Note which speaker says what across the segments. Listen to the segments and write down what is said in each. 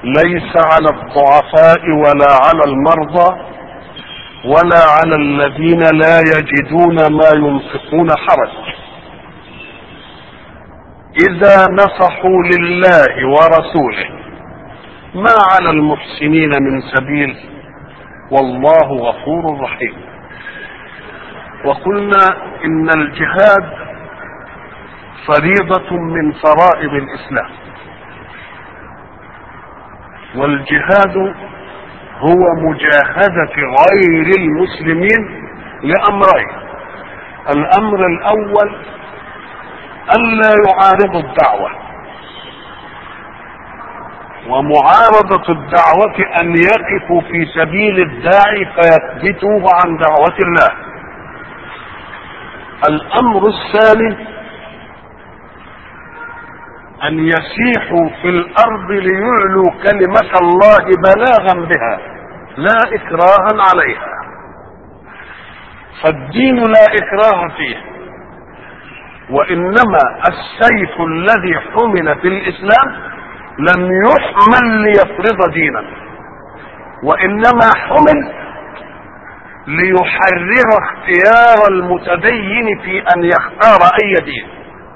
Speaker 1: ليس على الضعفاء ولا على المرضى ولا على الذين لا يجدون ما ينفقون حرج اذا نصحوا لله ورسوله ما على المحسنين من سبيل والله غفور رحيم وقلنا ان الجهاد فريضه من فرائض الاسلام والجهاد هو مجاهده غير المسلمين لامرين الامر الاول الا يعارضوا الدعوه ومعارضة الدعوة أن يقفوا في سبيل الداعي فيثبتوه عن دعوة الله. الأمر الثاني أن يسيحوا في الأرض ليعلوا كلمة الله بلاغا بها لا إكراها عليها. فالدين لا إكراه فيه. وإنما السيف الذي حمل في الإسلام لم يحمل ليفرض دينا وانما حمل ليحرر اختيار المتدين في ان يختار اي دين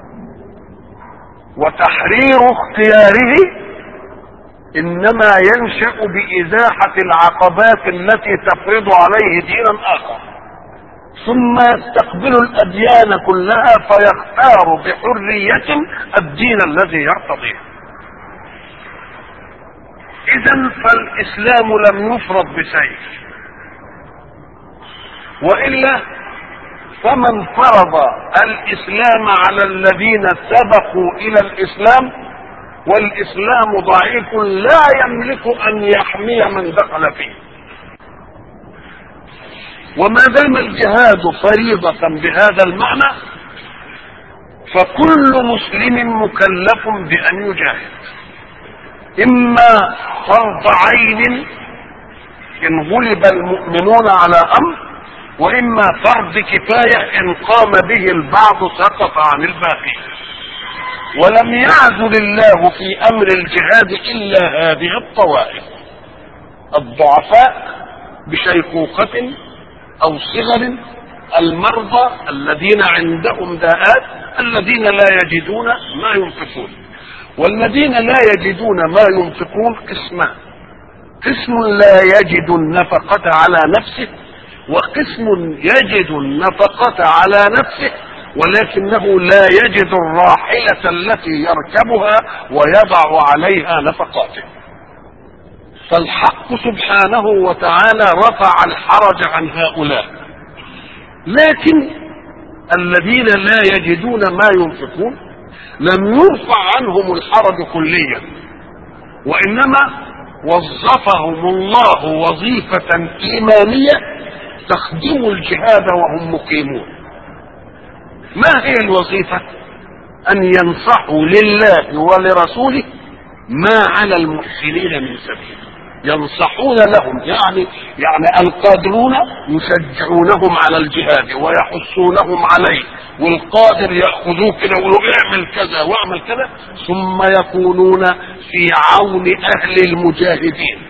Speaker 1: وتحرير اختياره انما ينشا بازاحه العقبات التي تفرض عليه دينا اخر ثم يستقبل الاديان كلها فيختار بحريه الدين الذي يرتضيه اذا فالاسلام لم يفرض بسيف والا فمن فرض الاسلام على الذين سبقوا الى الاسلام والاسلام ضعيف لا يملك ان يحمي من دخل فيه وما دام الجهاد فريضه بهذا المعنى فكل مسلم مكلف بان يجاهد اما فرض عين ان غلب المؤمنون على امر واما فرض كفايه ان قام به البعض سقط عن الباقي ولم يعزل الله في امر الجهاد الا هذه الطوائف الضعفاء بشيخوخه او صغر المرضى الذين عندهم داءات الذين لا يجدون ما ينفقون والذين لا يجدون ما ينفقون قسمان قسم لا يجد النفقة على نفسه وقسم يجد النفقة على نفسه ولكنه لا يجد الراحلة التي يركبها ويضع عليها نفقاته فالحق سبحانه وتعالى رفع الحرج عن هؤلاء لكن الذين لا يجدون ما ينفقون لم يرفع عنهم الحرج كليا وانما وظفهم الله وظيفه ايمانيه تخدم الجهاد وهم مقيمون ما هي الوظيفه ان ينصحوا لله ولرسوله ما على المحسنين من سبيل ينصحون لهم يعني يعني القادرون يشجعونهم على الجهاد ويحثونهم عليه والقادر ياخذوه كده ويقولوا اعمل كذا واعمل كذا ثم يكونون في عون اهل المجاهدين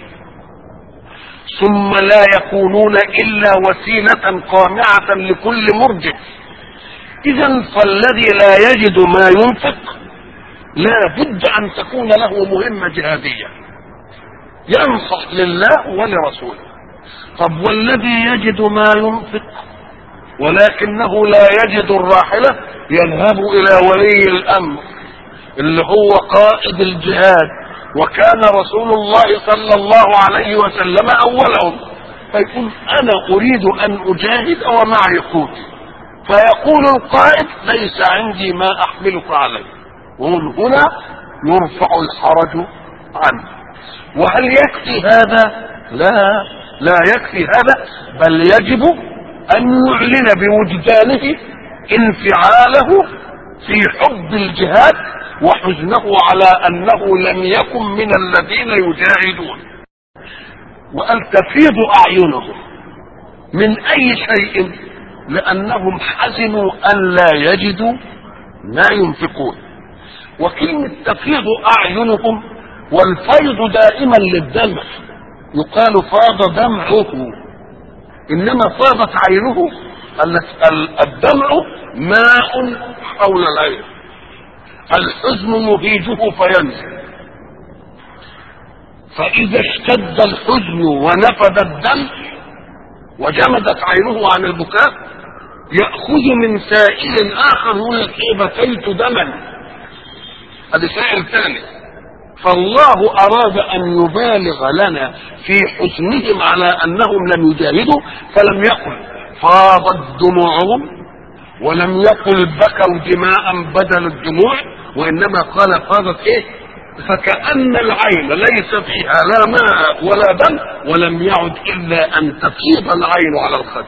Speaker 1: ثم لا يكونون الا وسيله قامعه لكل مرجف اذا فالذي لا يجد ما ينفق لا بد ان تكون له مهمه جهاديه ينصح لله ولرسوله طب والذي يجد ما ينفق ولكنه لا يجد الراحلة يذهب إلى ولي الأمر اللي هو قائد الجهاد وكان رسول الله صلى الله عليه وسلم أولهم فيقول أنا أريد أن أجاهد ومعي قوتي فيقول القائد ليس عندي ما أحملك عليه ومن هنا يرفع الحرج عنه وهل يكفي هذا لا لا يكفي هذا بل يجب ان يعلن بوجدانه انفعاله في حب الجهاد وحزنه على انه لم يكن من الذين يجاهدون وان تفيض اعينهم من اي شيء لانهم حزنوا ان لا يجدوا ما ينفقون وكلمه تفيض اعينهم والفيض دائما للدمع يقال فاض دمعه انما فاضت عينه الدمع ماء حول العين الحزن يهيجه فينزل فإذا اشتد الحزن ونفد الدمع وجمدت عينه عن البكاء يأخذ من سائل آخر يقول لك إيه بكيت دما هذا سائل ثاني فالله أراد أن يبالغ لنا في حزنهم على أنهم لم يجاهدوا فلم يقل فاضت دموعهم ولم يقل بكوا دماء بدل الدموع وإنما قال فاضت إيه فكأن العين ليس فيها لا ماء ولا دم ولم يعد إلا أن تفيض العين على الخد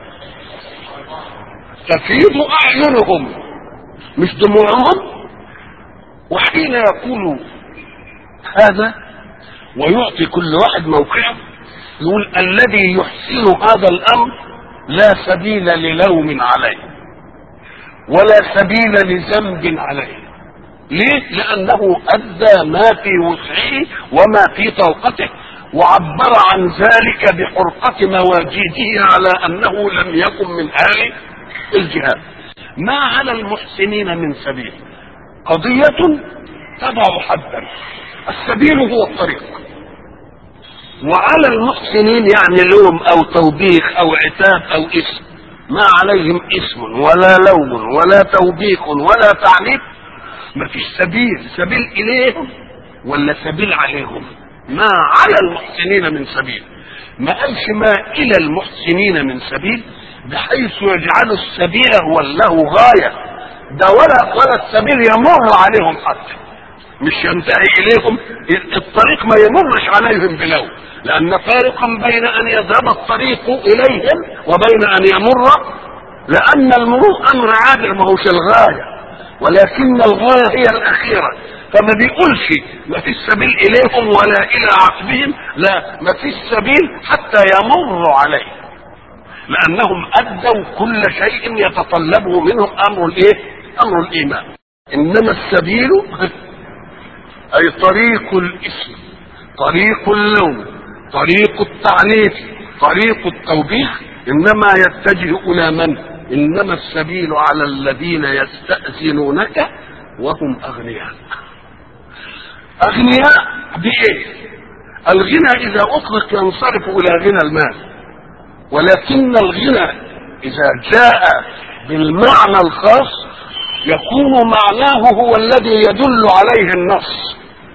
Speaker 1: تفيض أعينهم مش دموعهم وحين يقول هذا ويعطي كل واحد موقعه يقول الذي يحسن هذا الأمر لا سبيل للوم عليه ولا سبيل لذنب عليه ليه؟ لأنه أدى ما في وسعه وما في طاقته وعبر عن ذلك بحرقة مواجيده على أنه لم يكن من أهل الجهاد ما على المحسنين من سبيل قضية تضع حدا السبيل هو الطريق وعلى المحسنين يعني لوم أو توبيخ أو عتاب أو اسم ما عليهم اسم ولا لوم ولا توبيخ ولا تعنيف ما فيش سبيل سبيل اليهم ولا سبيل عليهم ما على المحسنين من سبيل ما قالش ما الى المحسنين من سبيل بحيث يجعل السبيل هو له غايه ده ولا ولا السبيل يمر عليهم حتى مش ينتهي اليهم الطريق ما يمرش عليهم بلو لان فارقا بين ان يذهب الطريق اليهم وبين ان يمر لان المرور امر عابر ما هوش الغايه ولكن الغايه هي الاخيره فما بيقولش ما فيش سبيل اليهم ولا الى عقبهم لا ما فيش سبيل حتى يمر عليه لانهم ادوا كل شيء يتطلبه منهم امر الايه امر الايمان انما السبيل اي طريق الاسم طريق اللوم طريق التعنيف طريق التوبيخ انما يتجه الى من انما السبيل على الذين يستاذنونك وهم اغنياء اغنياء بايه الغنى اذا اطلق ينصرف الى غنى المال ولكن الغنى اذا جاء بالمعنى الخاص يكون معناه هو الذي يدل عليه النص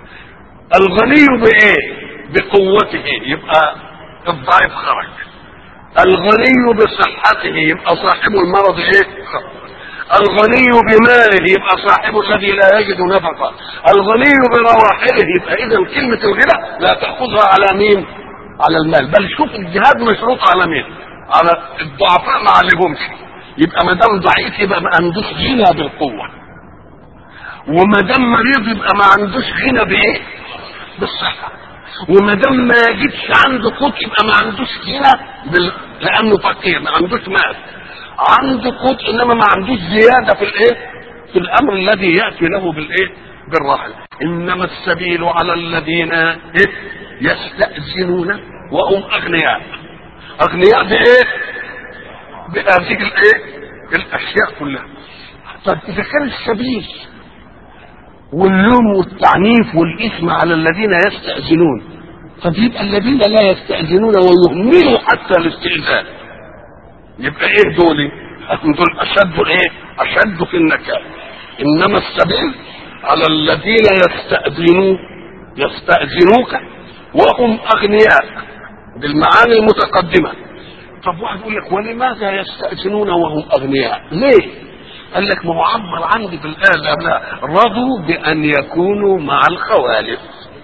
Speaker 1: الغني بايه بقوته يبقى الضعيف خرج الغني بصحته يبقى صاحب المرض ايه الغني بماله يبقى صاحب الذي لا يجد نفقة الغني برواحله يبقى اذا كلمة الغنى لا تأخذها على مين على المال بل شوف الجهاد مشروط على مين على الضعفاء ما عليهمش يبقى ما دام ضعيف يبقى ما عندوش غنى بالقوة وما دام مريض يبقى ما عندوش غنى بايه بالصحة وما دام ما يجدش عنده قوت يبقى ما عندوش غنى بال... لانه فقير ما عندوش مال عنده قوت انما ما عندوش زياده في الايه في الامر الذي ياتي له بالايه بالرحل انما السبيل على الذين إيه؟ يستاذنون وهم اغنياء اغنياء بايه بهذه الايه الاشياء كلها طب اذا كان السبيل واللوم والتعنيف والاثم على الذين يستاذنون طب يبقى الذين لا يستاذنون ويهملوا حتى الاستئذان يبقى ايه دول دول اشد ايه اشد في النكال انما السبيل على الذين يستاذنون يستاذنوك وهم اغنياء بالمعاني المتقدمه طب واحد يقول لك ولماذا يستاذنون وهم اغنياء ليه قال لك ما هو عبر عندي في الايه اللي قبلها رضوا بان يكونوا مع الخوالف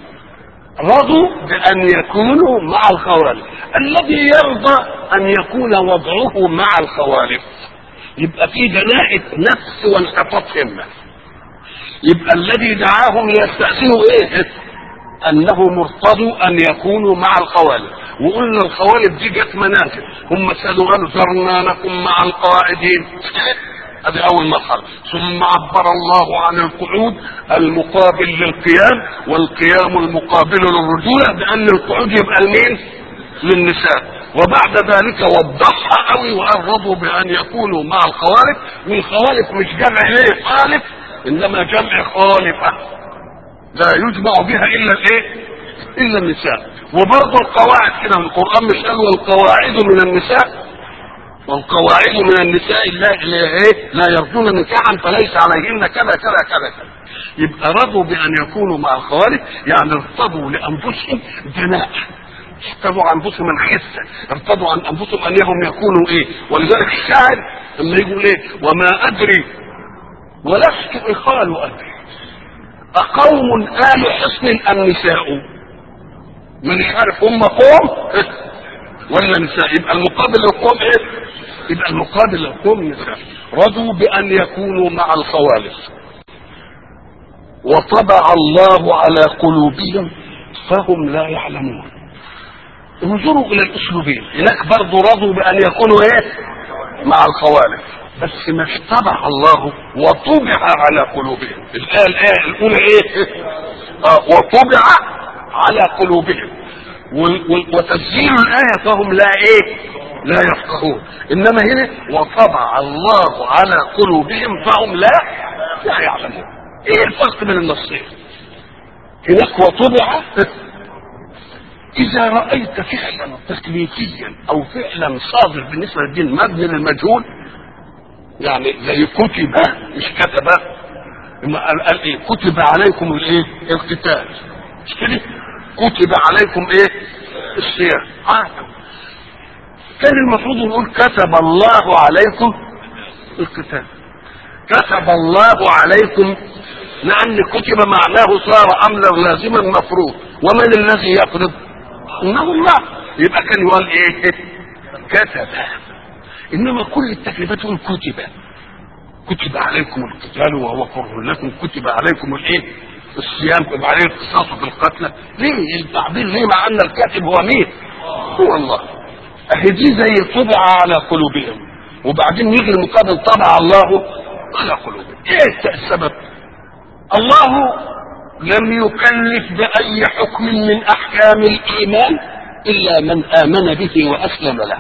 Speaker 1: رضوا بأن يكونوا مع الخوالف الذي يرضى أن يكون وضعه مع الخوالف يبقى في دناءة نفس وانحطاط همة يبقى الذي دعاهم ليستأذنوا ايه انه مرتضوا ان يكونوا مع الخوالف وقلنا الخوالف دي جت منازل هم سالوا قالوا زرنا لكم مع القاعدين هذه اول مرحله ثم عبر الله عن القعود المقابل للقيام والقيام المقابل للرجوله بان القعود يبقى لمين للنساء وبعد ذلك وضحها قوي وقربوا بان يكونوا مع الخوالف والخوالف مش جمع ليه خالف انما جمع خالفه لا يجمع بها الا الايه الا النساء وبرضه القواعد كده من القران مش قال والقواعد من النساء والقواعد من النساء اللي ايه لا يرجون نكاحا فليس عليهن كذا كذا كذا كذا يبقى رضوا بان يكونوا مع الخوالف يعني ارتضوا لانفسهم دناء ارتضوا عن انفسهم الخسه ارتضوا عن انفسهم انهم يكونوا ايه ولذلك الشاعر لما يقول ايه وما ادري ولست اخال ادري اقوم ال حصن ام نساء من عارف هم قوم ولا نساء يبقى المقابل للقوم ايه يبقى المقابل للقوم نساء رضوا بان يكونوا مع الخوالف وطبع الله على قلوبهم فهم لا يعلمون انظروا الى الاسلوبين هناك برضه رضوا بان يكونوا ايه مع الخوالف بس ما اشتبع الله وطبع على قلوبهم الايه الايه الاولى ايه آه وطبع على قلوبهم وتسجيل الايه فهم لا ايه لا يفقهون انما هنا وطبع الله على قلوبهم فهم لا لا يعلمون ايه الفرق بين النصين هناك وطبع اذا رايت فعلا تكليفيا او فعلا صادر بالنسبه للدين مبني للمجهول يعني زي كتب مش كتب قال, قال ايه كتب عليكم الايه القتال مش كده كتب عليكم ايه الصيام آه. كان المفروض نقول كتب الله عليكم القتال كتب الله عليكم لان كتب معناه صار امرا لازما مفروض ومن الذي يفرض انه الله يبقى كان يقول ايه كتب انما كل التكليفات تقول كتب كتب عليكم القتال وهو كره لكم كتب عليكم الايه الصيام كتب عليه القصاص في القتلى ليه التعبير ليه مع ان الكاتب هو مين هو الله اهي دي زي طبع على قلوبهم وبعدين يجي المقابل طبع الله على قلوبهم ايه السبب الله لم يكلف باي حكم من احكام الايمان الا من امن به واسلم له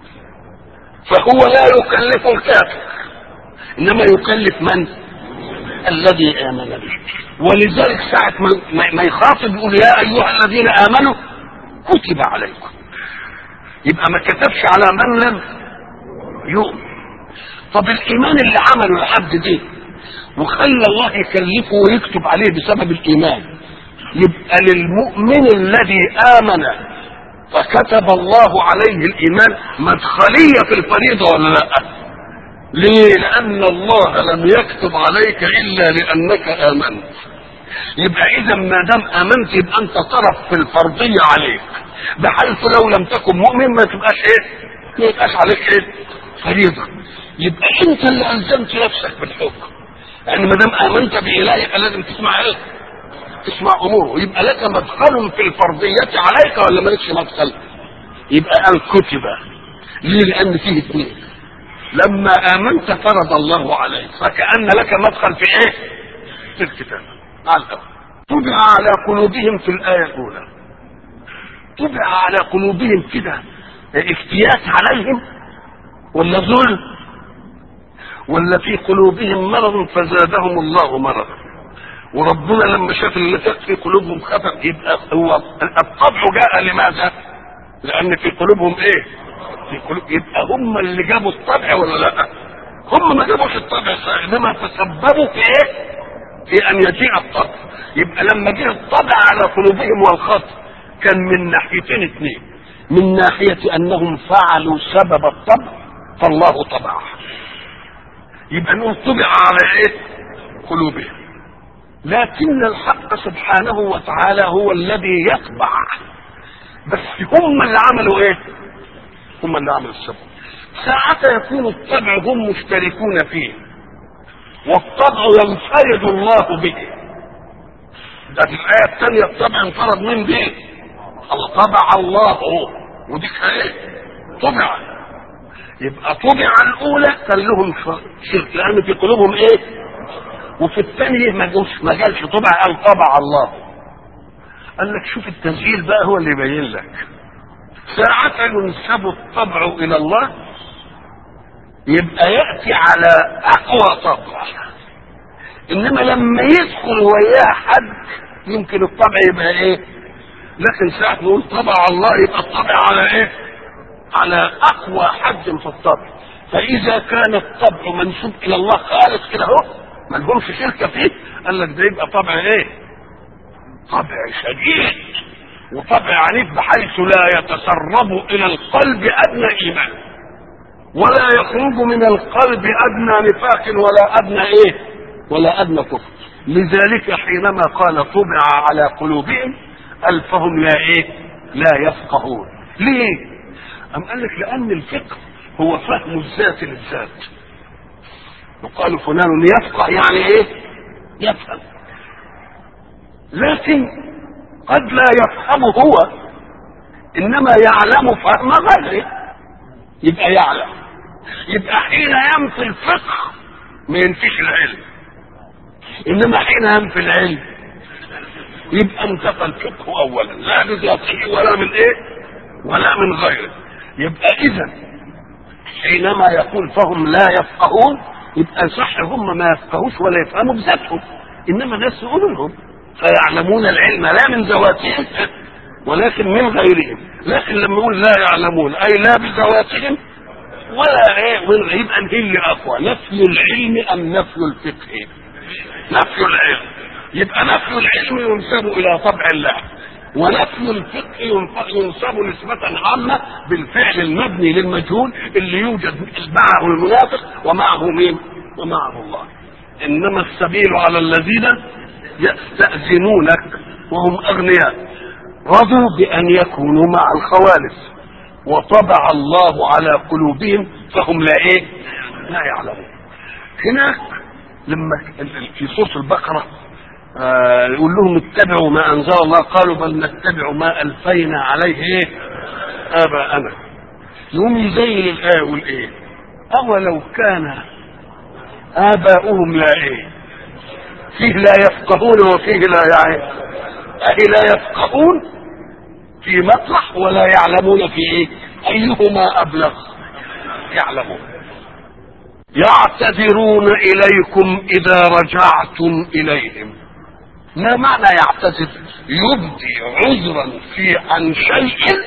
Speaker 1: فهو لا يكلف الكافر انما يكلف من الذي امن به ولذلك ساعة ما يخاطب يقول يا ايها الذين امنوا كتب عليكم يبقى ما كتبش على من لم يؤمن طب الايمان اللي عمله العبد ده وخلى الله يكلفه ويكتب عليه بسبب الايمان يبقى للمؤمن الذي امن فكتب الله عليه الايمان مدخليه في الفريضه ولا لا ليه لان الله لم يكتب عليك الا لانك امنت يبقى اذا ما دام امنت يبقى انت طرف في الفرضيه عليك بحيث لو لم تكن مؤمن ما تبقاش ايه ما يبقاش عليك ايه فريضه يبقى انت اللي الزمت نفسك بالحكم يعني ما دام امنت بالهك لازم تسمع ايه تسمع اموره يبقى لك مدخل في الفرضيه عليك ولا مالكش مدخل يبقى الكتب ليه لان فيه اثنين لما امنت فرض الله عليك فكان لك مدخل في ايه في الكتاب على الاول طبع على قلوبهم في الايه الاولى طبع على قلوبهم كده افتيات عليهم ولا ظلم ولا في قلوبهم مرض فزادهم الله مرضا وربنا لما شاف اللي في قلوبهم خفف يبقى هو الطبع جاء لماذا؟ لان في قلوبهم ايه؟ في قلوب يبقى هم اللي جابوا الطبع ولا لا؟ هم ما جابوش الطبع انما تسببوا في ايه؟ في ان يجيء الطبع يبقى لما جه الطبع على قلوبهم والخطر كان من ناحيتين اثنين من ناحية انهم فعلوا سبب الطبع فالله طبع يبقى نقول طبع على ايه قلوبهم لكن الحق سبحانه وتعالى هو الذي يطبع بس هم اللي عملوا ايه هم اللي عملوا السبب ساعة يكون الطبع هم مشتركون فيه والطبع ينفرد الله به ده في الآية الثانية الطبع انفرد من به الله طبع الله ودي ايه طبع يبقى طبع الاولى كان لهم شرك لان في قلوبهم ايه وفي الثانيه ما جوش ما جالش طبع قال طبع الله قال لك شوف التسجيل بقى هو اللي يبين لك ساعة ينسب الطبع الى الله يبقى ياتي على اقوى طبع انما لما يدخل وياه حد يمكن الطبع يبقى ايه لكن ساعة نقول طبع الله يبقى الطبع على ايه على اقوى حد في الطبع فاذا كان الطبع منسوب الى الله خالص كده اهو ما لهمش شركه فيه قال لك ده يبقى طبع ايه طبع شديد وطبع عنيف بحيث لا يتسرب الى القلب ادنى ايمان ولا يخرج من القلب ادنى نفاق ولا ادنى ايه ولا ادنى كفر لذلك حينما قال طبع على قلوبهم قال فهم لا ايه لا يفقهون ليه ام قال لك لان الفقه هو فهم الذات للذات يقال فلان يفقه يعني ايه يفهم لكن قد لا يفهم هو انما يعلم فهم غيره يبقى يعلم يبقى حين ينفي الفقه ما ينفيش العلم انما حين ينفي العلم يبقى انتفى الفقه اولا لا بذاته ولا من ايه ولا من غيره يبقى اذا حينما يقول فهم لا يفقهون يبقى صح هم ما يفقهوش ولا يفهموا بذاتهم انما ناس يقولوا لهم فيعلمون العلم لا من ذواتهم ولكن من غيرهم لكن لما يقول لا يعلمون اي لا بذواتهم ولا ايه من يبقى هي اللي اقوى نفي العلم ام نفي الفقه نفي العلم يبقى نفي العلم ينسب الى طبع الله ونفي الفقه ينسب نسبة عامة بالفعل المبني للمجهول اللي يوجد معه المنافق ومعه مين؟ ومعه الله. إنما السبيل على الذين يستأذنونك وهم أغنياء رضوا بأن يكونوا مع الخوالف وطبع الله على قلوبهم فهم لا إيه؟ لا يعلمون. هناك لما في سورة البقرة آه يقول لهم اتبعوا ما انزل الله قالوا بل نتبع ما الفينا عليه ايه اباءنا يقوم يزين الايه يقول ايه اولو كان اباؤهم لا ايه فيه لا يفقهون وفيه لا يعني اي لا يفقهون في مطرح ولا يعلمون في ايه ايهما ابلغ يعلمون يعتذرون اليكم اذا رجعتم اليهم ما معنى يعتذر يبدي عذرا في عن شيء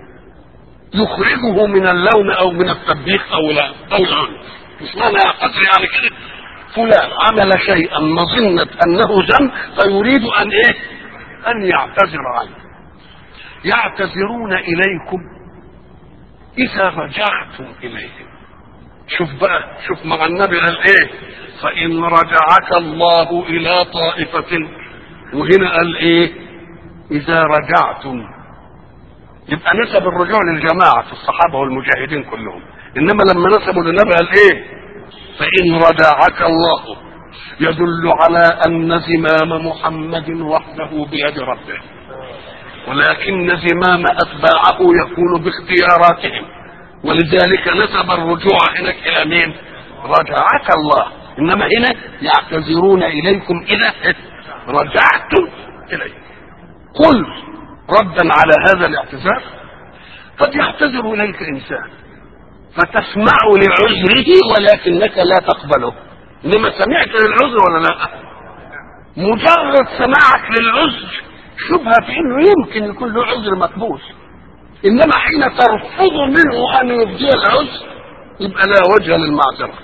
Speaker 1: يخرجه من اللوم او من التبيخ او لا او العنف مش معنى يعتذر يعني كده فلان عمل شيئا مظنة انه ذنب فيريد ان ايه ان يعتذر عنه يعتذرون اليكم اذا رجعتم اليهم شوف بقى شوف مع النبي قال ايه فان رجعك الله الى طائفه وهنا قال ايه اذا رجعتم يبقى نسب الرجوع للجماعة في الصحابة والمجاهدين كلهم انما لما نسبوا للنبي قال ايه فان رجعك الله يدل على ان زمام محمد وحده بيد ربه ولكن زمام اتباعه يكون باختياراتهم ولذلك نسب الرجوع هناك الى مين رجعك الله انما هنا يعتذرون اليكم اذا رجعتم اليه قل ردا على هذا الاعتذار قد يعتذر اليك انسان فتسمع لعذره ولكنك لا تقبله انما سمعت للعذر ولا لا مجرد سماعك للعذر شبهه في انه يمكن يكون له عذر مقبول انما حين ترفض منه ان يبدي العذر يبقى لا وجه للمعذره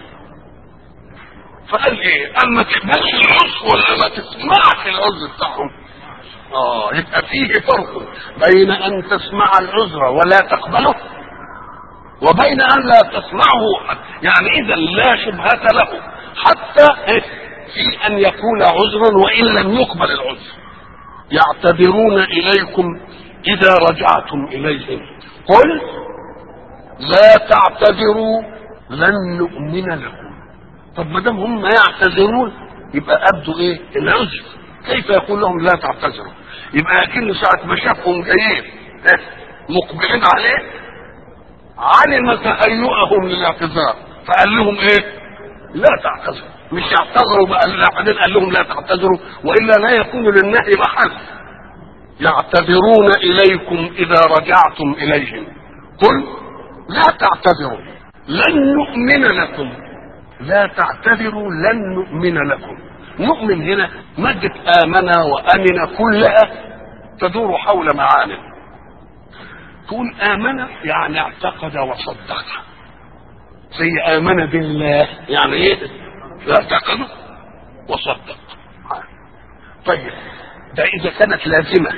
Speaker 1: فقال ايه اما تقبلش العذر ولا ما تسمعش العذر بتاعهم اه يبقى فيه فرق بين ان تسمع العذر ولا تقبله وبين ان لا تسمعه يعني اذا لا شبهة له حتى في ان يكون عذرا وان لم يقبل العذر يعتذرون اليكم اذا رجعتم اليهم قل لا تعتذروا لن نؤمن لكم طب ما دام هم يعتذرون يبقى ابدوا ايه العذر كيف يقول لهم لا تعتذروا يبقى اكن ساعة ما شافهم جايين مقبلين عليه علم تهيؤهم للاعتذار فقال لهم ايه لا تعتذروا مش يعتذروا بقى لا بعدين قال لهم لا تعتذروا والا لا يكون للنهي محل يعتذرون اليكم اذا رجعتم اليهم قل لا تعتذروا لن نؤمن لكم لا تعتذروا لن نؤمن لكم نؤمن هنا مادة آمن وأمن كلها تدور حول معان تقول آمن يعني اعتقد وصدق زي آمن بالله يعني إيه؟ اعتقد وصدق طيب ده إذا كانت لازمة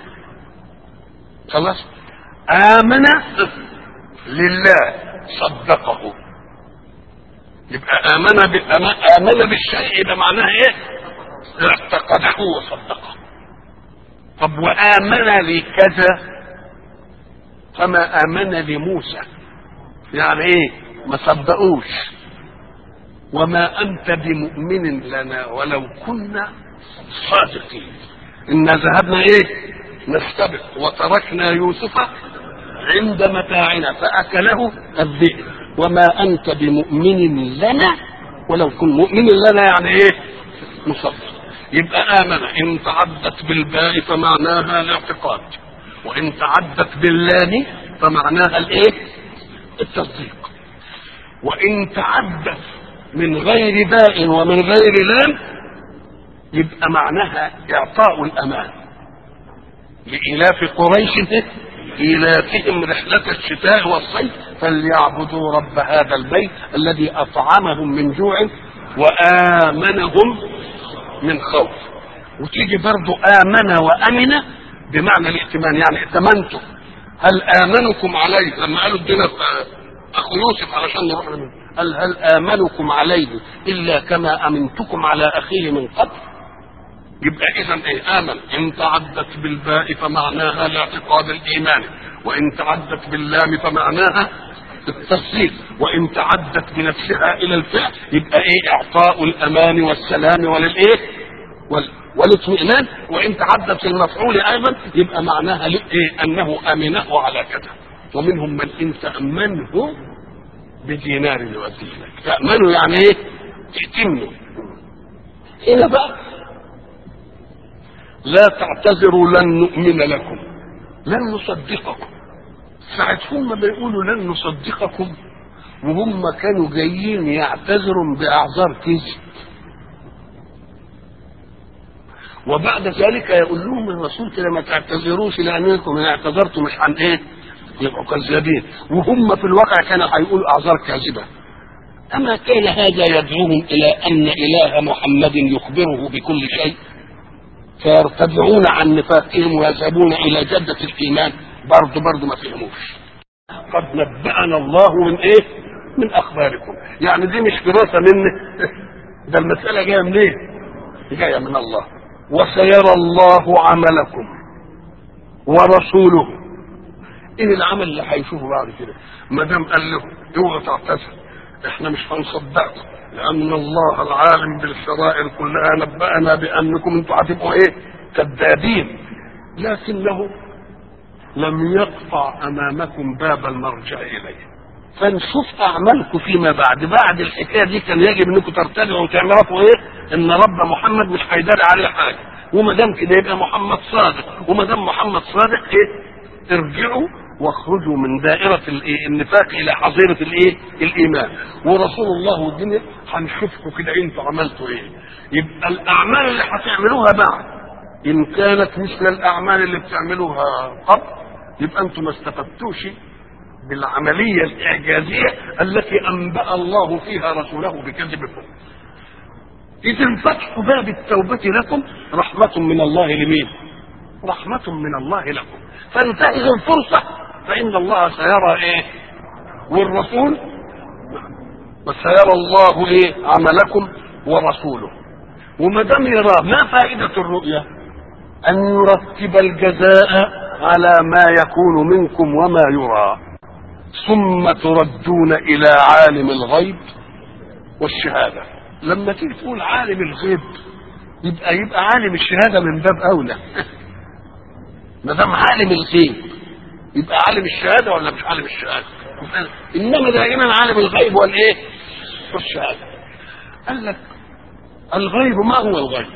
Speaker 1: خلاص آمن لله صدقه يبقى آمن آمن بالشيء يبقى معناها إيه؟ اعتقده وصدقه طب وآمن لكذا فما آمن لموسى يعني إيه؟ ما صدقوش وما أنت بمؤمن لنا ولو كنا صادقين إنا ذهبنا إيه؟ نستبق وتركنا يوسف عند متاعنا فأكله الذئب وما أنت بمؤمن لنا ولو كن مؤمن لنا يعني إيه؟ مصدق يبقى آمن إن تعدت بالباء فمعناها الاعتقاد وإن تعدت باللام فمعناها الإيه؟ التصديق وإن تعدت من غير باء ومن غير لام يبقى معناها إعطاء الأمان لإلاف قريش إيلافهم رحلة الشتاء والصيف فليعبدوا رب هذا البيت الذي أطعمهم من جوع وآمنهم من خوف وتيجي برضو آمن وأمن بمعنى الائتمان يعني ائتمنتم هل آمنكم عليه لما قالوا ادينا أخو يوسف علشان نروح منه قال هل آمنكم عليه إلا كما أمنتكم على أخيه من قبل يبقى اذا ايه امن ان تعدت بالباء فمعناها الاعتقاد الايماني وان تعدت باللام فمعناها التصديق وان تعدت بنفسها الى الفعل يبقى ايه اعطاء الامان والسلام وللايه وال والاطمئنان وان تعدت المفعول ايضا يبقى معناها ايه انه امنه على كذا ومنهم من ان تامنه بدينار يؤديه لك تامنه يعني ايه تأتمنه هنا بقى لا تعتذروا لن نؤمن لكم لن نصدقكم ساعة هم بيقولوا لن نصدقكم وهم كانوا جايين يعتذروا بأعذار كذب وبعد ذلك يقول لهم الرسول كده ما تعتذروش لأنكم إن اعتذرتم مش عن إيه؟ يبقوا كذابين وهم في الواقع كانوا هيقولوا أعذار كاذبة أما كان هذا يدعوهم إلى أن إله محمد يخبره بكل شيء فيرتدعون عن نفاقهم ويذهبون الى جدة الايمان برضه برضه ما فهموش قد نبأنا الله من ايه من اخباركم يعني دي مش دراسة مني ده المسألة جاية منين إيه؟ جاية من الله وسيرى الله عملكم ورسوله ايه العمل اللي هيشوفه بعد كده ما دام قال لهم اوعوا تعتذر احنا مش هنصدقكم لأن الله العالم بالسرائر كلها نبأنا بأنكم أنتم هتبقوا إيه؟ كذابين لكنه لم يقطع أمامكم باب المرجع إليه فنشوف أعمالكم فيما بعد بعد الحكاية دي كان يجب أنكم ترتدعوا وتعرفوا إيه؟ إن رب محمد مش هيداري عليه حاجة وما دام كده يبقى محمد صادق وما دام محمد صادق إيه؟ ارجعوا واخرجوا من دائرة الايه النفاق الى حظيرة الايه الايمان ورسول الله والدنيا هنشوفكم كده انتوا عملتوا ايه يبقى الاعمال اللي هتعملوها بعد ان كانت مثل الاعمال اللي بتعملوها قبل يبقى انتم ما استفدتوش بالعملية الاعجازية التي انبأ الله فيها رسوله بكذبكم إذا فتح باب التوبة لكم رحمة من الله لمين؟ رحمة من الله لكم فانتهزوا الفرصة فإن الله سيرى إيه والرسول وسيرى الله إيه عملكم ورسوله وما دام يراه ما فائدة الرؤيا أن يرتب الجزاء على ما يكون منكم وما يرى ثم تردون إلى عالم الغيب والشهادة لما تيجي تقول عالم الغيب يبقى يبقى عالم الشهادة من باب أولى ما دام عالم الغيب يبقى عالم الشهاده ولا مش عالم الشهاده؟ انما دائما عالم الغيب والايه والشهاده قال لك الغيب ما هو الغيب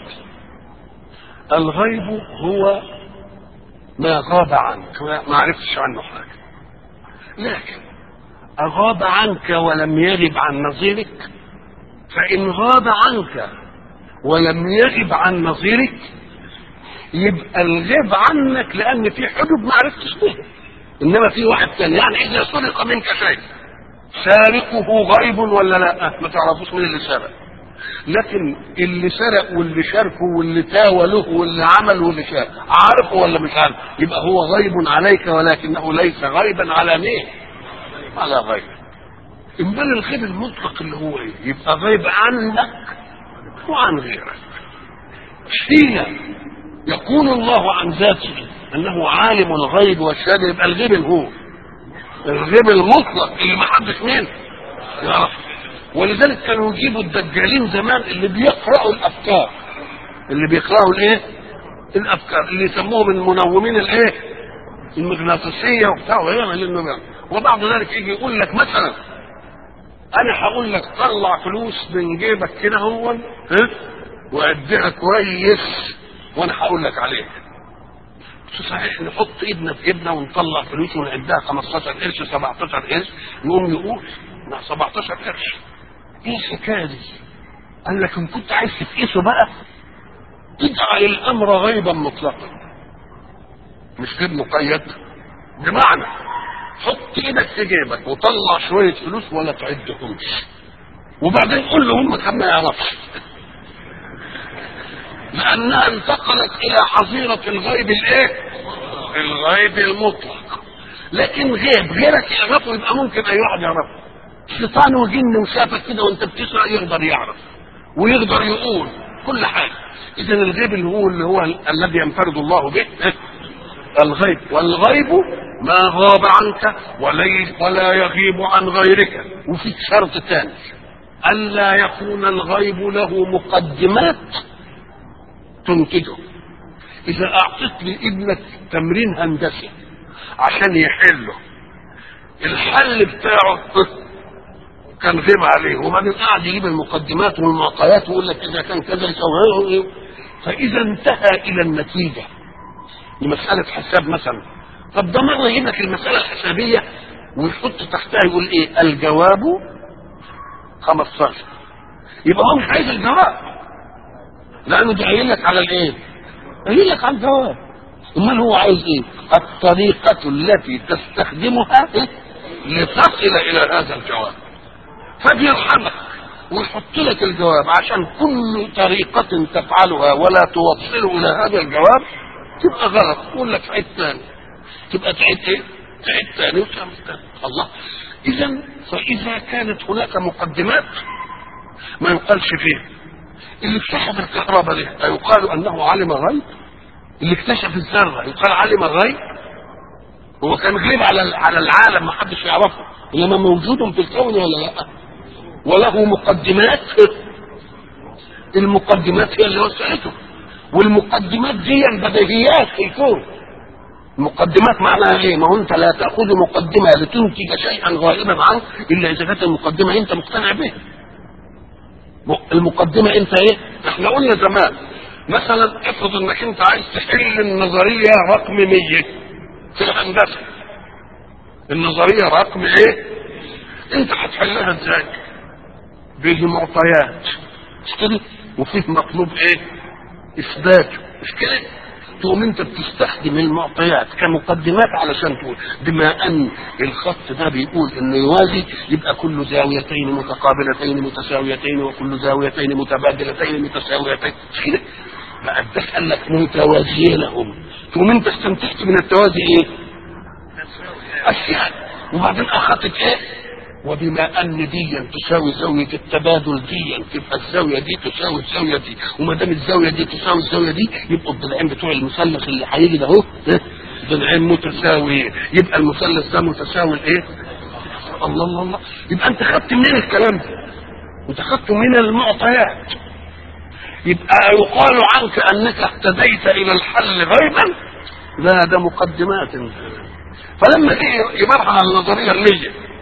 Speaker 1: الغيب هو ما غاب عنك ما عرفتش عنه حاجه لكن أغاب عنك ولم يغب عن نظيرك فإن غاب عنك ولم يغب عن نظيرك يبقى الغيب عنك لأن في حدود ما عرفتش بها إنما في واحد ثاني يعني إذا سرق منك شيء سارقه غيب ولا لا ما تعرفوش مين اللي سرق لكن اللي سرق واللي شاركه واللي تاوى له واللي عمل واللي شارك عارفه ولا مش عارف يبقى هو غيب عليك ولكنه ليس غيبا على مين على غيب امال الغيب المطلق اللي هو ايه يبقى غيب عنك وعن غيرك حين يقول الله عن ذاته انه عالم الغيب والشهاده يبقى الغيب هو الغيب المطلق اللي ما حدش مين يعرفه ولذلك كانوا يجيبوا الدجالين زمان اللي بيقرأوا الافكار اللي بيقرأوا الايه الافكار اللي يسموهم المنومين الايه المغناطيسيه وبتاع ويعمل انه وبعد ذلك يجي يقول لك مثلا انا هقول لك طلع فلوس من جيبك كده هو ها واديها كويس وانا هقول لك عليها صحيح نحط ايدنا في ايدنا ونطلع فلوس ونعدها 15 قرش 17 قرش يقوم يقول مع 17 قرش ايه الحكايه دي؟ قال لك ان كنت عايز تقيسه بقى اجعل الامر غيبا مطلقا مش غير مقيد بمعنى حط ايدك في جيبك وطلع شويه فلوس ولا تعدهمش وبعدين قول له هم ما يعرفش لانها انتقلت الى حظيره الغيب الايه الغيب المطلق لكن غيب غيرك يعرفه يبقى ممكن اي واحد يعرفه شيطان وجن وشافك كده وانت بتسرق يقدر يعرف ويقدر يقول كل حاجه اذا الغيب اللي هو اللي هو الذي ينفرد الله به الغيب والغيب ما غاب عنك ولي ولا يغيب عن غيرك وفي شرط ثاني ألا يكون الغيب له مقدمات تنتجه إذا أعطيت لابنك تمرين هندسي عشان يحله الحل بتاعه كان غيب عليه وبعدين قاعد يجيب المقدمات والمعطيات ويقول لك إذا كان كذا يسوي فإذا انتهى إلى النتيجة لمسألة حساب مثلا طب ده مرة يجيب لك المسألة الحسابية ويحط تحتها يقول ايه الجواب 15 يبقى هو مش عايز الجواب لانه ده قايل لك على الايه؟ قايل لك على الجواب امال هو عايز ايه؟ الطريقة التي تستخدمها إيه؟ لتصل الى هذا الجواب فبيرحمك ويحط لك الجواب عشان كل طريقة تفعلها ولا توصل الى هذا الجواب تبقى غلط يقول لك عيد ثاني تبقى تعيد ايه؟ تعيد ثاني وتعمل ثاني الله اذا فاذا كانت هناك مقدمات ما يقالش فيها اللي اكتشف الكهرباء دي يقال انه علم غيب اللي اكتشف الذره يقال علم غيب هو كان غيب على على العالم ما حدش يعرفه انما موجود في الكون ولا لا وله مقدمات المقدمات هي اللي وسعته والمقدمات دي بديهيات في الكون المقدمات معناها ايه؟ ما هو انت لا تاخذ مقدمه لتنتج شيئا غائبا عنك الا اذا كانت المقدمه انت مقتنع بها. المقدمه انت ايه؟ احنا قلنا زمان مثلا افرض انك انت عايز تحل النظريه رقم 100 في الهندسه. النظريه رقم ايه؟ انت هتحلها ازاي؟ بالمعطيات مش كده؟ وفيه مطلوب ايه؟ اثباته مش كده؟ تقوم انت بتستخدم المعطيات كمقدمات علشان تقول بما ان الخط ده بيقول انه يوازي يبقى كل زاويتين متقابلتين متساويتين وكل زاويتين متبادلتين متساويتين مش كده؟ ما اداك قال لك متوازيينهم تقوم انت استمتعت من التوازي ايه؟ اشياء وبعدين اخذت ايه؟ وبما ان دي تساوي زاويه التبادل دي تبقى الزاويه دي تساوي الزاويه دي وما دام الزاويه دي تساوي الزاويه دي يبقوا الضلعين بتوع المثلث اللي هيجي ده اهو ضلعين متساويين يبقى المثلث ده متساوي الايه؟ الله الله الله يبقى انت خدت منين الكلام ده؟ انت خدته من المعطيات يبقى يقال عنك انك اهتديت الى الحل غيبا لا ده مقدمات فلما تيجي يبرهن على النظريه المية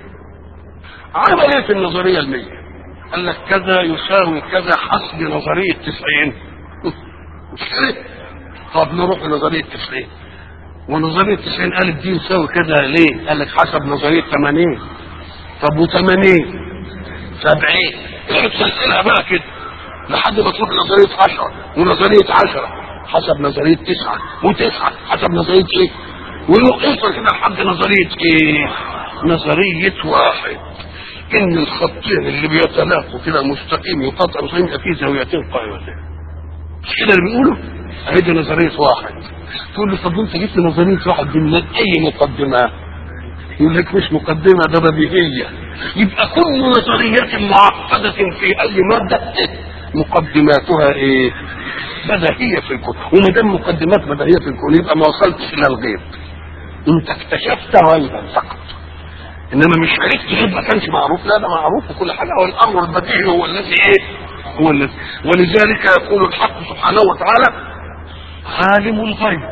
Speaker 1: عمل ايه في النظريه المية قال لك كذا يساوي كذا حسب نظريه 90 مش كده طب نروح لنظريه 90 ونظريه 90 قالت دي يساوي كذا ليه؟ قال لك حسب نظريه 80 طب و80 70 اقعد سلسلها بقى كده لحد ما تروح نظريه 10 ونظريه 10 حسب نظريه 9 و9 حسب نظريه ايه؟ ويوصل كده لحد نظريه ايه؟ نظريه واحد ان الخطين اللي بيتلاقوا كده مستقيم يقاطع مستقيم يبقى فيه زاويتين قائمتين مش كده اللي بيقولوا؟ اهي دي نظريه واحد تقول له طب انت جبت نظريه واحد دي من اي مقدمه؟ يقول لك مش مقدمه ده بديهيه يبقى كل نظريه معقده في اي ماده مقدماتها ايه؟ بديهيه في الكون وما دام مقدمات بديهيه في الكون يبقى ما وصلتش الى الغيب انت اكتشفت غيبا فقط انما مش عرفت غيب ما كانش معروف لا ده معروف وكل حاجه هو الامر البديهي هو الذي ايه؟ هو الذي ولذلك يقول الحق سبحانه وتعالى عالم الغيب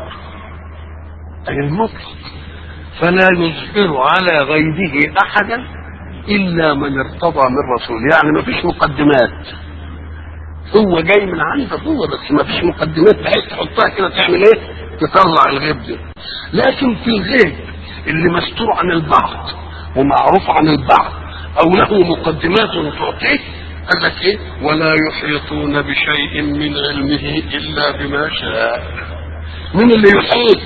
Speaker 1: اي المطلق فلا يظهر على غيبه احدا الا من ارتضى من رسول يعني ما فيش مقدمات هو جاي من عندك هو بس ما فيش مقدمات بحيث تحطها كده تعمل ايه تطلع الغيب ده لكن في الغيب اللي مستور عن البعض ومعروف عن البعض او له مقدمات تعطيه قال لك ايه ولا يحيطون بشيء من علمه الا بما شاء من اللي يحيط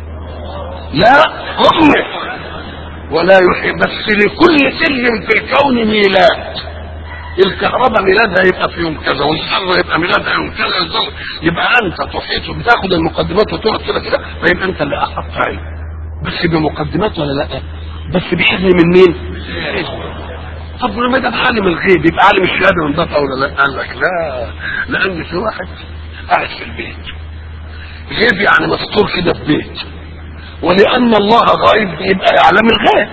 Speaker 1: لا هم ولا يحيط بس لكل سر في الكون ميلاد الكهرباء ميلادها يبقى في يوم كذا والحر يبقى ميلادها يوم كذا الظل يبقى انت تحيط بتاخد المقدمات وتقعد كده كده فيبقى انت اللي احط علم بس بمقدمات ولا لا بس باذن من مين؟ طب ولما ده عالم الغيب يبقى عالم الشهاده من ده ولا لا؟ قال لك لا لان في واحد قاعد في البيت غيب يعني مستور كده في بيت ولان الله غائب يبقى يعلم الغيب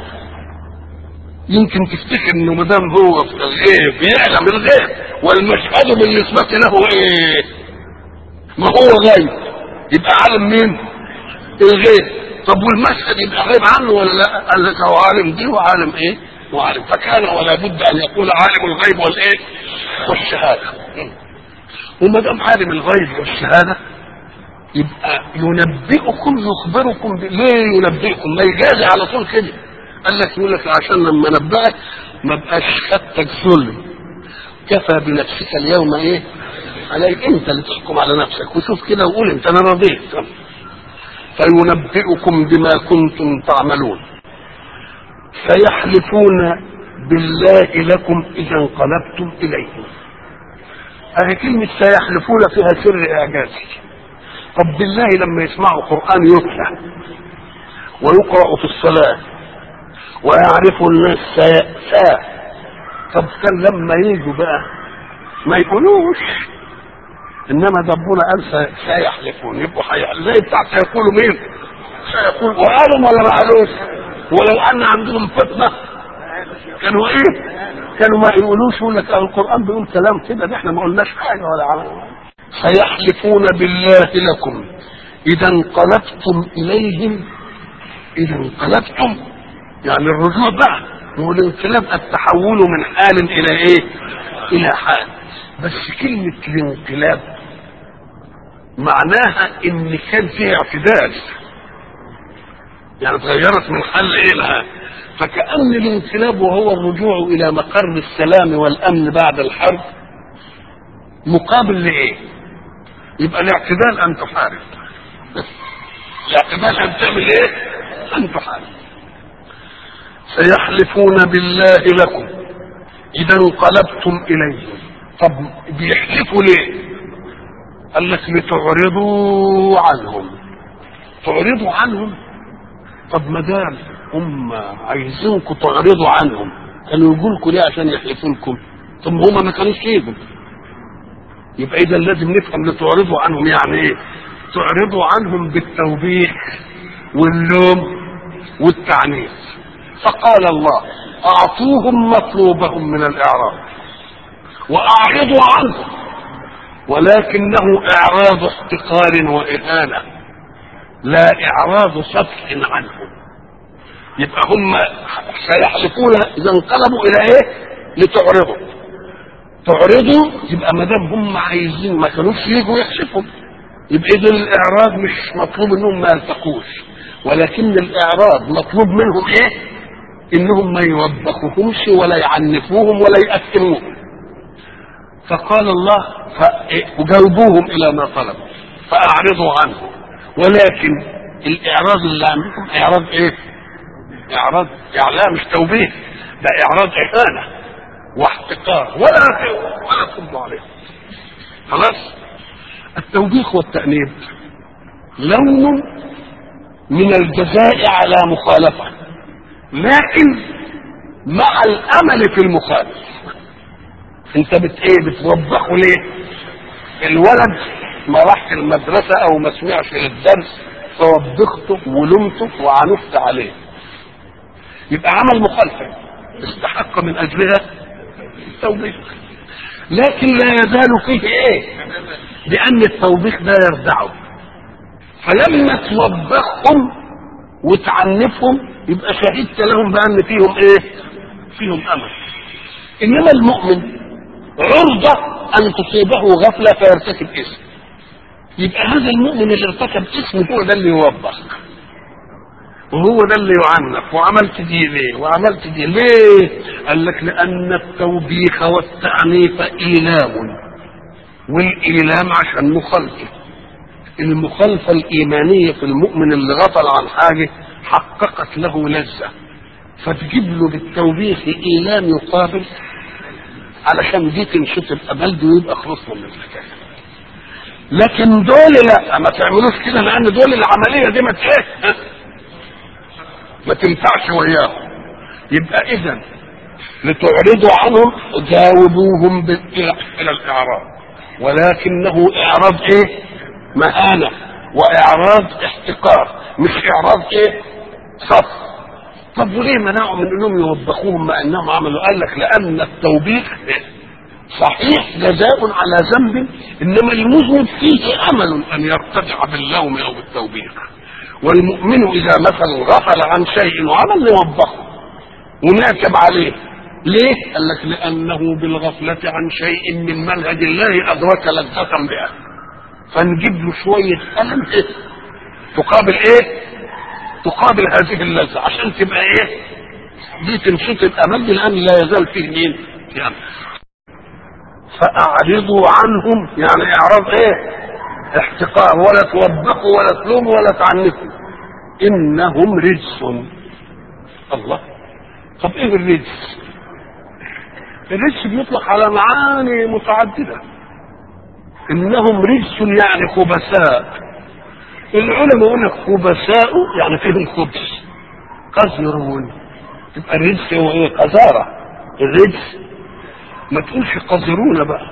Speaker 1: يمكن تفتكر انه ما دام هو في الغيب يعلم الغيب والمشهد بالنسبه له ايه؟ ما هو غيب يبقى عالم مين؟ الغيب طب والمشهد يبقى غيب عنه ولا لا؟ قال لك هو عالم دي وعالم ايه؟ وعالم فكان ولا بد ان يقول عالم الغيب والايه؟ والشهاده. وما دام عالم الغيب والشهاده يبقى ينبئكم يخبركم ب... ليه ينبئكم؟ ما يجازي على طول كده. قال لك يقول لك عشان لما نبأك ما بقاش خدتك ظلم. كفى بنفسك اليوم ايه؟ عليك انت اللي تحكم على نفسك وشوف كده وقول انت انا رضيت. فينبئكم بما كنتم تعملون. سيحلفون بالله لكم اذا انقلبتم اليهم اهي كلمة سيحلفون فيها سر اعجازي طب بالله لما يسمعوا قرآن يتلى ويقرأ في الصلاة ويعرفوا الناس سا سا طب كان لما يجوا بقى ما يقولوش انما ربنا قال سيحلفون يبقوا حي... زي بتاع سيقولوا مين؟ سيقول وقالوا ولا ما قالوش؟ ولو ان عندهم فتنه كانوا ايه؟ كانوا ما يقولوش يقول لك القران بيقول كلام كده ده احنا ما قلناش حاجه ولا عمل سيحلفون بالله لكم اذا انقلبتم اليهم اذا انقلبتم يعني الرجوع بقى هو الانقلاب التحول من حال الى ايه؟ الى حال بس كلمه الانقلاب معناها ان كان فيه اعتدال يعني تغيرت من حل ايه لها فكأن الانقلاب وهو الرجوع الى مقر السلام والامن بعد الحرب مقابل لايه يبقى الاعتدال ان تحارب الاعتدال ان تعمل ايه ان تحارب سيحلفون بالله لكم اذا انقلبتم اليهم طب بيحلفوا ليه قال لك لتعرضوا عنهم تعرضوا عنهم طب ما دام هم عايزينكم تعرضوا عنهم كانوا يقولوا لكم ليه عشان يحلفوا لكم طب هم ما كانوش يجوا يبقى اذا لازم نفهم لتعرضوا عنهم يعني ايه تعرضوا عنهم بالتوبيخ واللوم والتعنيف فقال الله اعطوهم مطلوبهم من الاعراض واعرضوا عنهم ولكنه اعراض احتقار واهانه لا اعراض صفح عنهم يبقى هم سيحلفون اذا انقلبوا الى ايه لتعرضوا تعرضوا يبقى ما دام هم عايزين ما كانوش يجوا يحلفوا يبقى اذا الاعراض مش مطلوب انهم ما يلتقوش ولكن الاعراض مطلوب منهم ايه انهم ما يوبخوهمش ولا يعنفوهم ولا يأثموهم فقال الله ف- وجاوبوهم الى ما طلبوا فاعرضوا عنه ولكن الاعراض اللي عندكم اعراض ايه اعراض اعلام مش توبيخ ده اعراض اهانه واحتقار ولا ولا تردوا عليه خلاص التوبيخ والتأنيب لون من الجزاء على مخالفة لكن مع الأمل في المخالف انت بت ايه بتوبخه ليه الولد ما راحش المدرسة او ما سمعش للدرس فوبخته ولمته وعنفت عليه يبقى عمل مخالفة استحق من اجلها التوبيخ لكن لا يزال فيه ايه لان التوبيخ ده يردعه فلما توبخهم وتعنفهم يبقى شهدت لهم بان فيهم ايه فيهم امل انما المؤمن عرضة ان تصيبه غفلة فيرتكب اسم يبقى هذا المؤمن اللي ارتكب اسم هو ده اللي يوبخ وهو ده اللي يعنف وعملت دي ليه وعملت دي ليه قال لك لان التوبيخ والتعنيف ايلام والايلام عشان مخالفه المخالفه الايمانيه في المؤمن اللي غفل عن حاجه حققت له لذه فتجيب له بالتوبيخ ايلام يقابل علشان دي تنشط الامل دي ويبقى خلصنا من الحكايه لكن دول لا ما تعملوش كده لان دول العمليه دي ما ايه ما تنفعش وياهم يبقى اذا لتعرضوا عنهم جاوبوهم بال- الى الاعراض ولكنه اعراض ايه مهانه واعراض احتقار مش اعراض ايه صف طب وليه منعوا من انهم يوبخوهم مع انهم عملوا قال لك لان التوبيخ صحيح جزاء على ذنب انما المذنب فيه امل ان يرتفع باللوم او بالتوبيخ والمؤمن اذا مثلا غفل عن شيء وعمل يوبخه ونعتب عليه ليه؟ قال لك لانه بالغفله عن شيء من منهج الله ادرك لذه بها فنجيب له شويه الم إيه؟ تقابل ايه؟ تقابل هذه اللذه عشان تبقى ايه؟ دي تنشط الامل لان لا يزال فيه مين؟ في امل فاعرضوا عنهم يعني اعراض ايه؟ احتقار ولا توبخوا ولا تلوموا ولا تعنفوا انهم رجس الله طب ايه الرجس الرجس بيطلق على معاني متعددة انهم رجس يعني خبثاء العلماء يقول لك خبثاء يعني فيهم خبث قذرون تبقى الرجس هو ايه قذارة الرجس ما تقولش قذرون بقى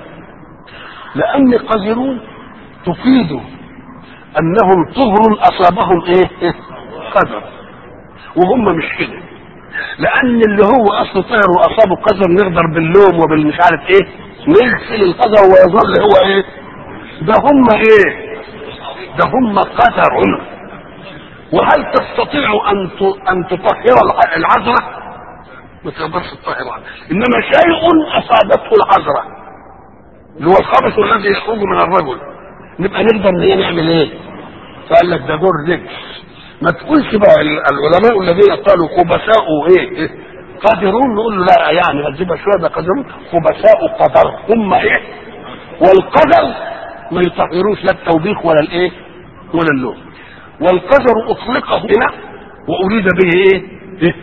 Speaker 1: لان قذرون تفيد انهم طهر اصابهم ايه قدر وهم مش كده لان اللي هو اصل طهر واصابه قدر نقدر باللوم وبالمش عارف ايه نغسل القدر ويظل هو ايه ده هم ايه ده هم قدر وهل تستطيع ان ان تطهر العذره ما تقدرش تطهر انما شيء اصابته العذره اللي هو الخبث الذي يخرج من الرجل نبقى نقدر ان نعمل ايه فقال لك ده دور رجس ما تقولش بقى العلماء الذين قالوا خبثاء ايه, إيه قادرون نقول له لا يعني هتجيبها شويه ده قادرون خبثاء قدر هم ايه والقدر ما يطهروش لا التوبيخ ولا الايه ولا اللوم والقدر اطلق هنا واريد به ايه, إيه؟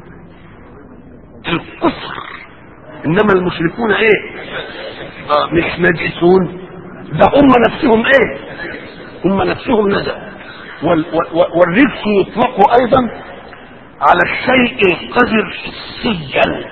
Speaker 1: الكفر انما المشركون ايه آه مش نجسون ده هم نفسهم ايه هم نفسهم نجا والرجس يطلق ايضا على الشيء القذر حسيا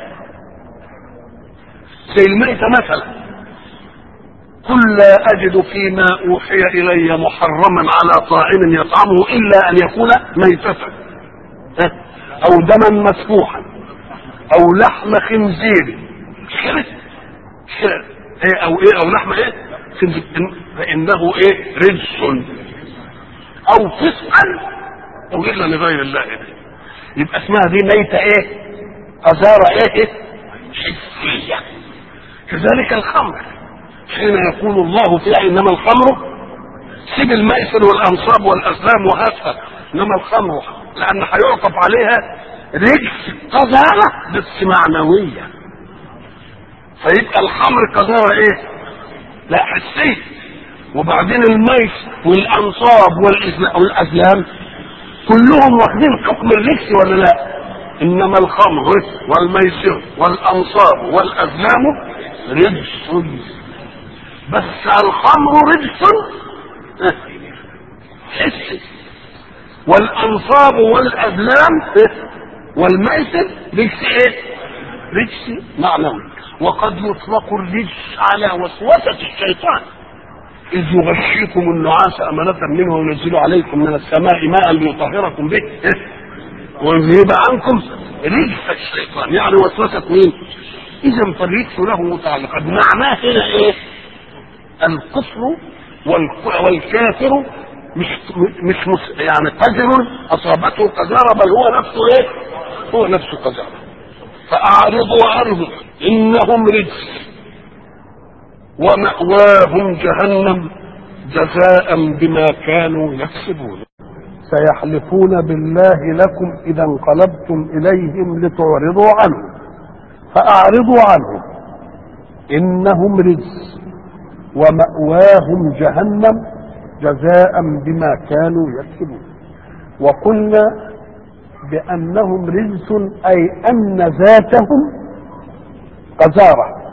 Speaker 1: زي الميتة مثلا قل لا اجد فيما اوحي الي محرما على طاعم يطعمه الا ان يكون ميتة او دما مسفوحا او لحم خنزير كده كده ايه او ايه او لحم ايه خنزير فانه ايه رجس او فسقا او الا لغير الله ده يبقى اسمها دي ميتة ايه قذارة ايه حسية كذلك الخمر حين يقول الله فيها انما الخمر سيب الميسر والانصاب والازلام وهاتها انما الخمر لان هيعطف عليها رجس قذارة بس معنوية فيبقى الخمر قذارة ايه لا حسية وبعدين الميس والانصاب والازلام كلهم واخدين حكم الرجس ولا لا انما الخمر والميسر والانصاب والازلام رجس بس الخمر رجس حسي والانصاب والازلام والميسر رجس ايه رجس معنوي وقد يطلق الرجس على وسوسة الشيطان إذ يغشيكم النعاس أمانة منه وينزل عليكم من السماء ماء ليطهركم به ويذهب عنكم رجس الشيطان يعني وسوسة مين؟ إذا فالرجس له متعلقات معناه هنا إيه؟ الكفر والكافر مش مش مس يعني قذر أصابته قذارة بل هو نفسه إيه؟ هو نفسه قذارة فأعرضوا عنهم إنهم رجس ومأواهم جهنم جزاء بما كانوا يكسبون سيحلفون بالله لكم إذا انقلبتم إليهم لتعرضوا عنهم فأعرضوا عنهم إنهم رجس ومأواهم جهنم جزاء بما كانوا يكسبون وقلنا بأنهم رجس أي أن ذاتهم قذارة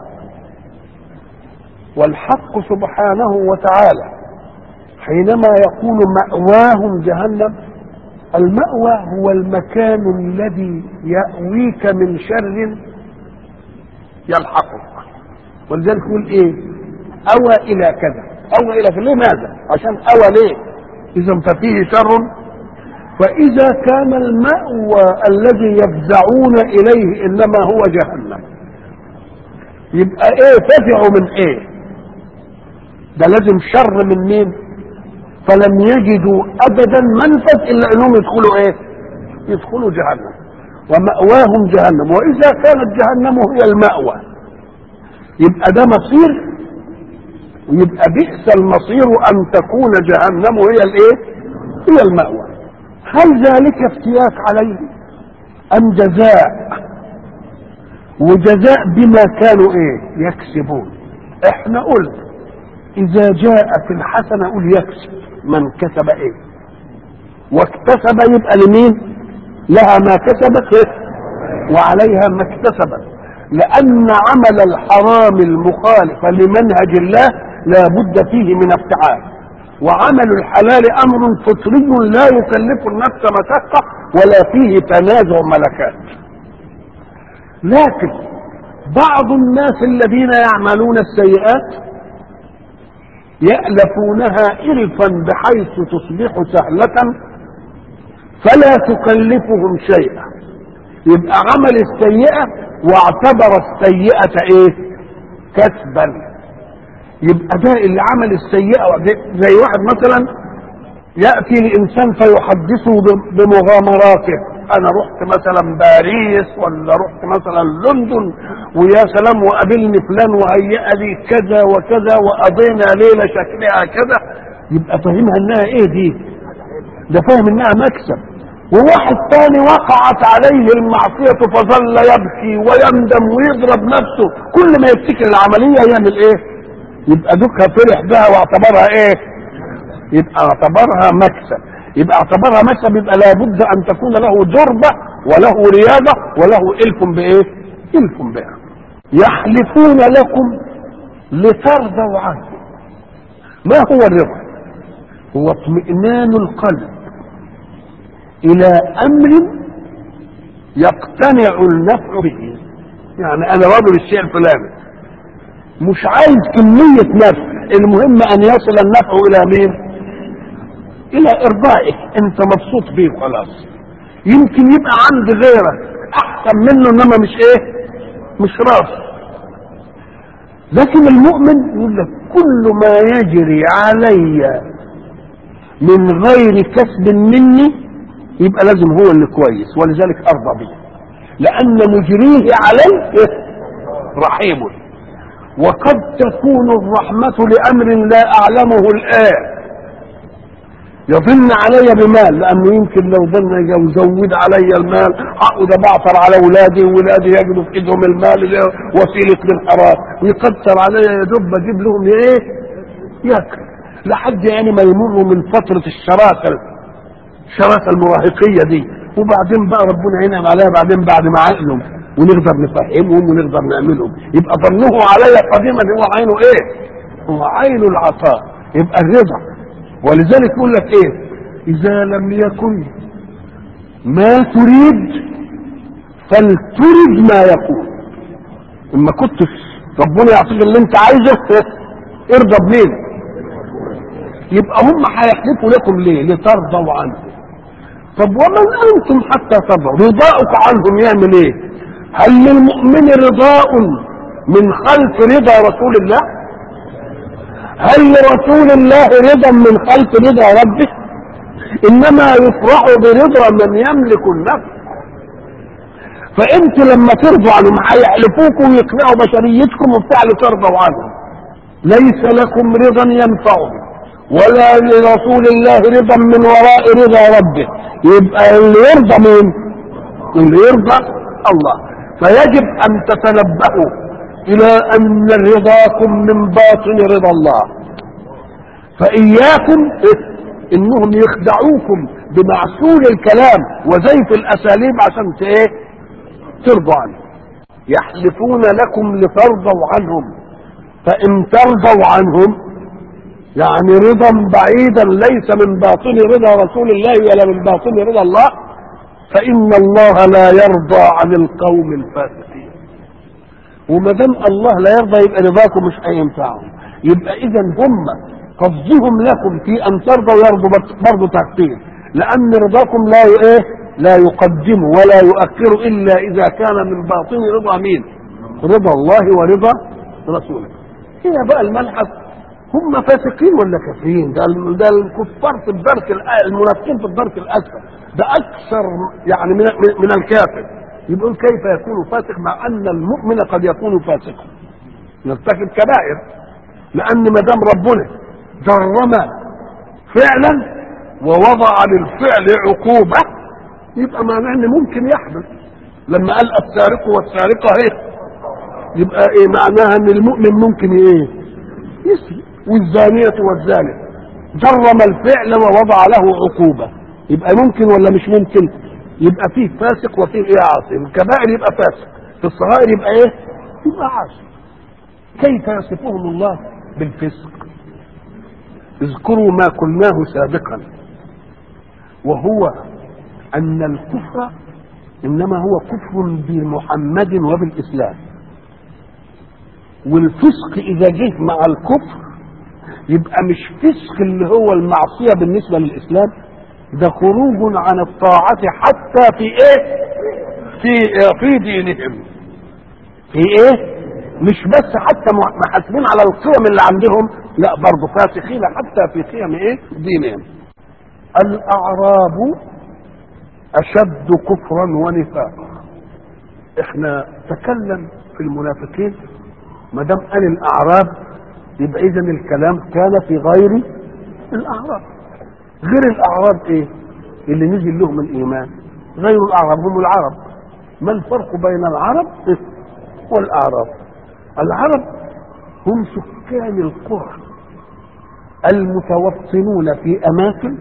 Speaker 1: والحق سبحانه وتعالى حينما يقول مأواهم جهنم المأوى هو المكان الذي يأويك من شر يلحقك ولذلك يقول ايه أوى إلى كذا أوى إلى كذا لماذا عشان أوى ليه إذا ففيه شر فإذا كان المأوى الذي يفزعون إليه إنما هو جهنم يبقى إيه فزعوا من إيه ده لازم شر من مين فلم يجدوا أبدا منفذ إلا أنهم يدخلوا إيه يدخلوا جهنم ومأواهم جهنم وإذا كانت جهنم هي المأوى يبقى ده مصير ويبقى بئس المصير أن تكون جهنم هي الإيه هي المأوى هل ذلك افتياك عليه ام جزاء وجزاء بما كانوا ايه يكسبون احنا قلنا اذا جاءت الحسنه قول يكسب من كسب ايه واكتسب يبقى لمين لها ما كسبت إيه؟ وعليها ما اكتسبت لان عمل الحرام المخالف لمنهج الله لا بد فيه من افتعال وعمل الحلال امر فطري لا يكلف النفس مشقه ولا فيه تنازع ملكات لكن بعض الناس الذين يعملون السيئات يألفونها إلفا بحيث تصبح سهلة فلا تكلفهم شيئا يبقى عمل السيئة واعتبر السيئة ايه كسبا يبقى ده اللي عمل السيئة زي واحد مثلا يأتي لإنسان فيحدثه بمغامراته أنا رحت مثلا باريس ولا رحت مثلا لندن ويا سلام وقابلني فلان وهيأ لي كذا وكذا وقضينا ليلة شكلها كذا يبقى فاهمها إنها إيه دي؟ ده فاهم إنها مكسب وواحد تاني وقعت عليه المعصية فظل يبكي ويندم ويضرب نفسه كل ما يفتكر العملية يعمل إيه؟ يبقى دوكها فرح بها واعتبرها ايه يبقى اعتبرها مكسب يبقى اعتبرها مكسب يبقى لابد ان تكون له دربة وله رياضة وله الف بايه الف بها يحلفون لكم لترضوا عنه ما هو الرضا هو اطمئنان القلب الى امر يقتنع النفع به يعني انا راضي بالشيء الفلاني مش عايز كمية نفع المهم ان يصل النفع الى مين الى ارضائك انت مبسوط بيه خلاص يمكن يبقى عند غيرك احسن منه انما مش ايه مش راضي لكن المؤمن يقول لك كل ما يجري علي من غير كسب مني يبقى لازم هو اللي كويس ولذلك ارضى به لان مجريه علي رحيم وقد تكون الرحمة لأمر لا أعلمه الآن يظن علي بمال لأنه يمكن لو ظن يزود علي المال أقعد بعثر على أولادي وولادي يجدوا في إيدهم المال اللي هو وسيلة للحرام ويكتر علي يا دوب بجيب لهم إيه؟ ياكل لحد يعني ما يمروا من فترة الشراكة الشراكة المراهقية دي وبعدين بقى ربنا ينعم عليها بعدين بعد ما عقلهم ونقدر نفهمهم ونقدر نعملهم يبقى ظنه علي قديما هو عينه ايه؟ هو عين العطاء يبقى الرضا ولذلك يقول لك ايه؟ اذا لم يكن ما تريد فلترد ما يكون اما كنت ربنا يعطيك اللي انت عايزه ارضى بمين؟ يبقى هم هيحلفوا لكم ليه؟ لترضوا عنه طب ومن انتم حتى ترضوا؟ رضاؤك عنهم يعمل ايه؟ هل للمؤمن رضاء من خلف رضا رسول الله هل لرسول الله رضا من خلف رضا ربه انما يفرح برضا من يملك النفس فانت لما ترضوا عنهم هيحلفوكم ويقنعوا بشريتكم وبتاع لترضوا عنهم ليس لكم رضا ينفعهم ولا لرسول الله رضا من وراء رضا ربه يبقى اللي يرضى مين اللي يرضى الله فيجب ان تتنبهوا الى ان رضاكم من باطن رضا الله فاياكم انهم يخدعوكم بمعسول الكلام وزيف الاساليب عشان ايه ترضوا عنه يحلفون لكم لترضوا عنهم فان ترضوا عنهم يعني رضا بعيدا ليس من باطن رضا رسول الله ولا من باطن رضا الله فإن الله لا يرضى عن القوم الفاسقين وما دام الله لا يرضى يبقى رضاكم مش هينفعهم يبقى إذا هم قصدهم لكم في أن ترضوا يرضوا برضه تقدير لأن رضاكم لا إيه لا يقدم ولا يؤخر إلا إذا كان من باطن رضا مين؟ رضا الله ورضا رسوله هنا بقى الملحظ هم فاسقين ولا كافرين ده ده الكفار في الدرك المنافقين في الدرك الاسفل ده اكثر يعني من من الكافر يقول كيف يكون فاسق مع ان المؤمن قد يكون فاسقا يرتكب كبائر لان ما دام ربنا جرم فعلا ووضع للفعل عقوبه يبقى معناه ان ممكن يحدث لما قال السارق والسارقه ايه يبقى ايه معناها ان المؤمن ممكن ايه يسرق والزانية والزاني جرم الفعل ووضع له عقوبة يبقى ممكن ولا مش ممكن يبقى فيه فاسق وفيه ايه عاصي الكبائر يبقى فاسق في الصغائر يبقى ايه يبقى عاصي كيف يصفهم الله بالفسق اذكروا ما قلناه سابقا وهو ان الكفر انما هو كفر بمحمد وبالاسلام والفسق اذا جه مع الكفر يبقى مش فسق اللي هو المعصيه بالنسبه للاسلام ده خروج عن الطاعه حتى في ايه في في دينهم في ايه مش بس حتى محاسبين على القيم اللي عندهم لا برضه فاسخين حتى في قيم ايه دينهم الاعراب اشد كفرا ونفاقا احنا تكلم في المنافقين ما دام قال الاعراب يبقى اذا الكلام كان في غير الاعراب غير الاعراب ايه اللي نزل لهم الايمان غير الاعراب هم العرب ما الفرق بين العرب والاعراب العرب هم سكان القرى المتوطنون في اماكن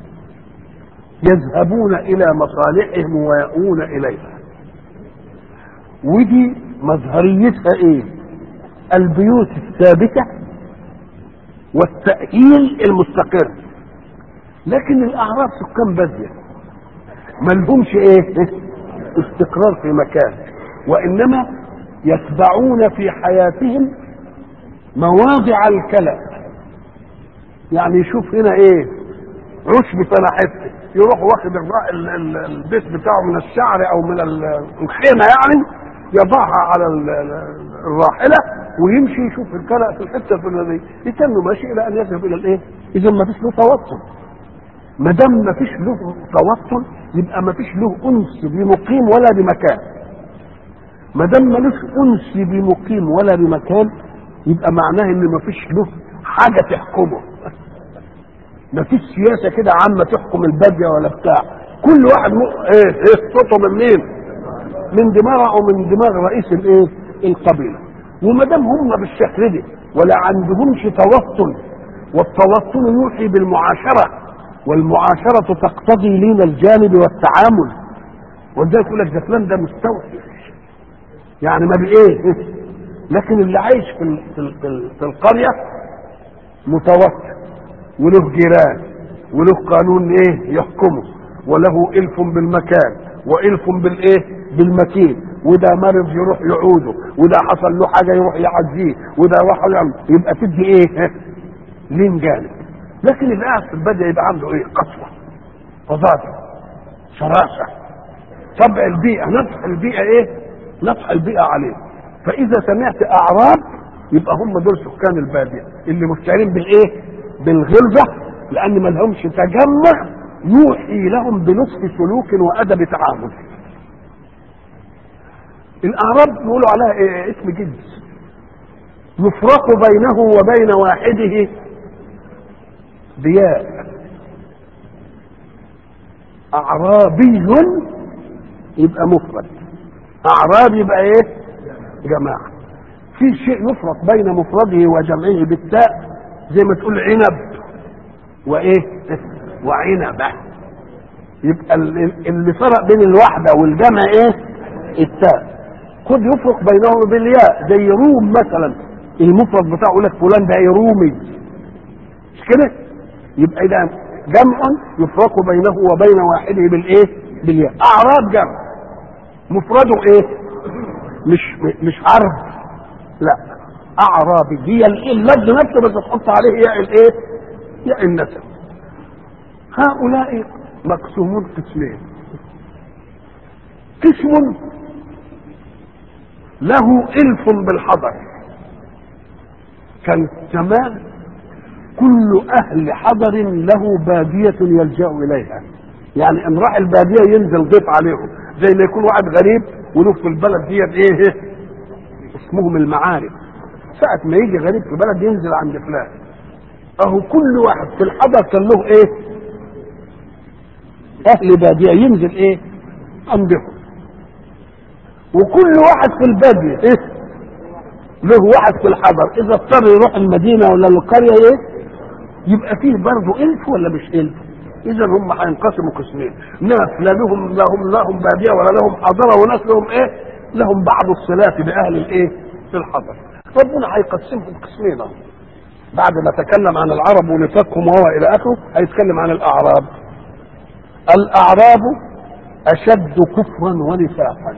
Speaker 1: يذهبون الى مصالحهم ويأوون اليها ودي مظهريتها ايه البيوت الثابته والتأهيل المستقر لكن الأعراب سكان بادية ما لهمش إيه استقرار في مكان وإنما يتبعون في حياتهم مواضع الكلى يعني يشوف هنا إيه عشب فانا حته يروح واخد البيت بتاعه من الشعر او من الخيمه يعني يضعها على الراحله ويمشي يشوف الكلى في الحته الفلانيه يتم ماشي الى ان يذهب الى الايه؟ اذا ما فيش له توتر ما دام ما فيش له توتر يبقى ما فيش له انس بمقيم ولا بمكان ما دام ملوش انس بمقيم ولا بمكان يبقى معناه ان ما فيش له حاجه تحكمه ما فيش سياسه كده عامه تحكم الباديه ولا بتاع كل واحد م... ايه ايه صوته من مين؟ من دماغه او من دماغ رئيس الايه؟ القبيله وما دام هم بالشكل ده ولا عندهمش توطن والتوطن يوحي بالمعاشره والمعاشره تقتضي لين الجانب والتعامل ولذلك يقول لك ده فلان ده مستوحش يعني ما بايه لكن اللي عايش في ال- في ال- في ال- في القريه متوتر وله جيران وله قانون ايه يحكمه وله الف بالمكان والف بالايه بالمكين وده مرض يروح يعوده وده حصل له حاجه يروح يعزيه وده راح يعمل يبقى تدي ايه لين جانب لكن اللي قاعد في البدء يبقى عنده ايه قسوه تضادع شراسه طبع البيئه نطح البيئه ايه نطح البيئه عليه فاذا سمعت اعراب يبقى هم دول سكان الباديه اللي مشتعرين بالايه بالغلظه لان ما لهمش تجمع يوحي لهم بلطف سلوك وادب تعامل الاعراب بيقولوا عليها إيه اسم جنس يفرق بينه وبين واحده ضياء اعرابي يبقى مفرد اعراب يبقى ايه جماعه في شيء يفرق بين مفرده وجمعه بالتاء زي ما تقول عنب وايه وعنبه يبقى ال- اللي فرق بين الواحده والجمع ايه التاء قد يفرق بينهما بالياء زي روم مثلا المفرد بتاعه يقول لك فلان ده رومي مش كده يبقى اذا جمع يفرق بينه وبين واحده بالايه بالياء اعراب جمع مفرده ايه مش مش عرب لا اعرابي هي ال- اللفظ نفسه بس تحط عليه ياء الايه ياء النسب هؤلاء مقسومون قسمين قسم له الف بالحضر كان زمان كل اهل حضر له باديه يلجا اليها يعني ان راح الباديه ينزل ضيف عليهم زي ما يكون واحد غريب وله في البلد ديت ايه اسمهم المعارف ساعة ما يجي غريب في بلد ينزل عند فلان اهو كل واحد في الحضر كان له ايه اهل باديه ينزل ايه عندهم وكل واحد في الباديه ايه له واحد في الحضر اذا اضطر يروح المدينه ولا القريه ايه يبقى فيه برضه الف ولا مش الف اذا هم هينقسموا قسمين ناس لا لهم لهم لهم باديه ولا لهم حضره وناس لهم ايه لهم بعض الصلات باهل الايه في الحضر ربنا هيقسمهم قسمين أهو. بعد ما تكلم عن العرب ونفاقهم وهو الى اخره هيتكلم عن الاعراب الاعراب اشد كفرا ونفاقا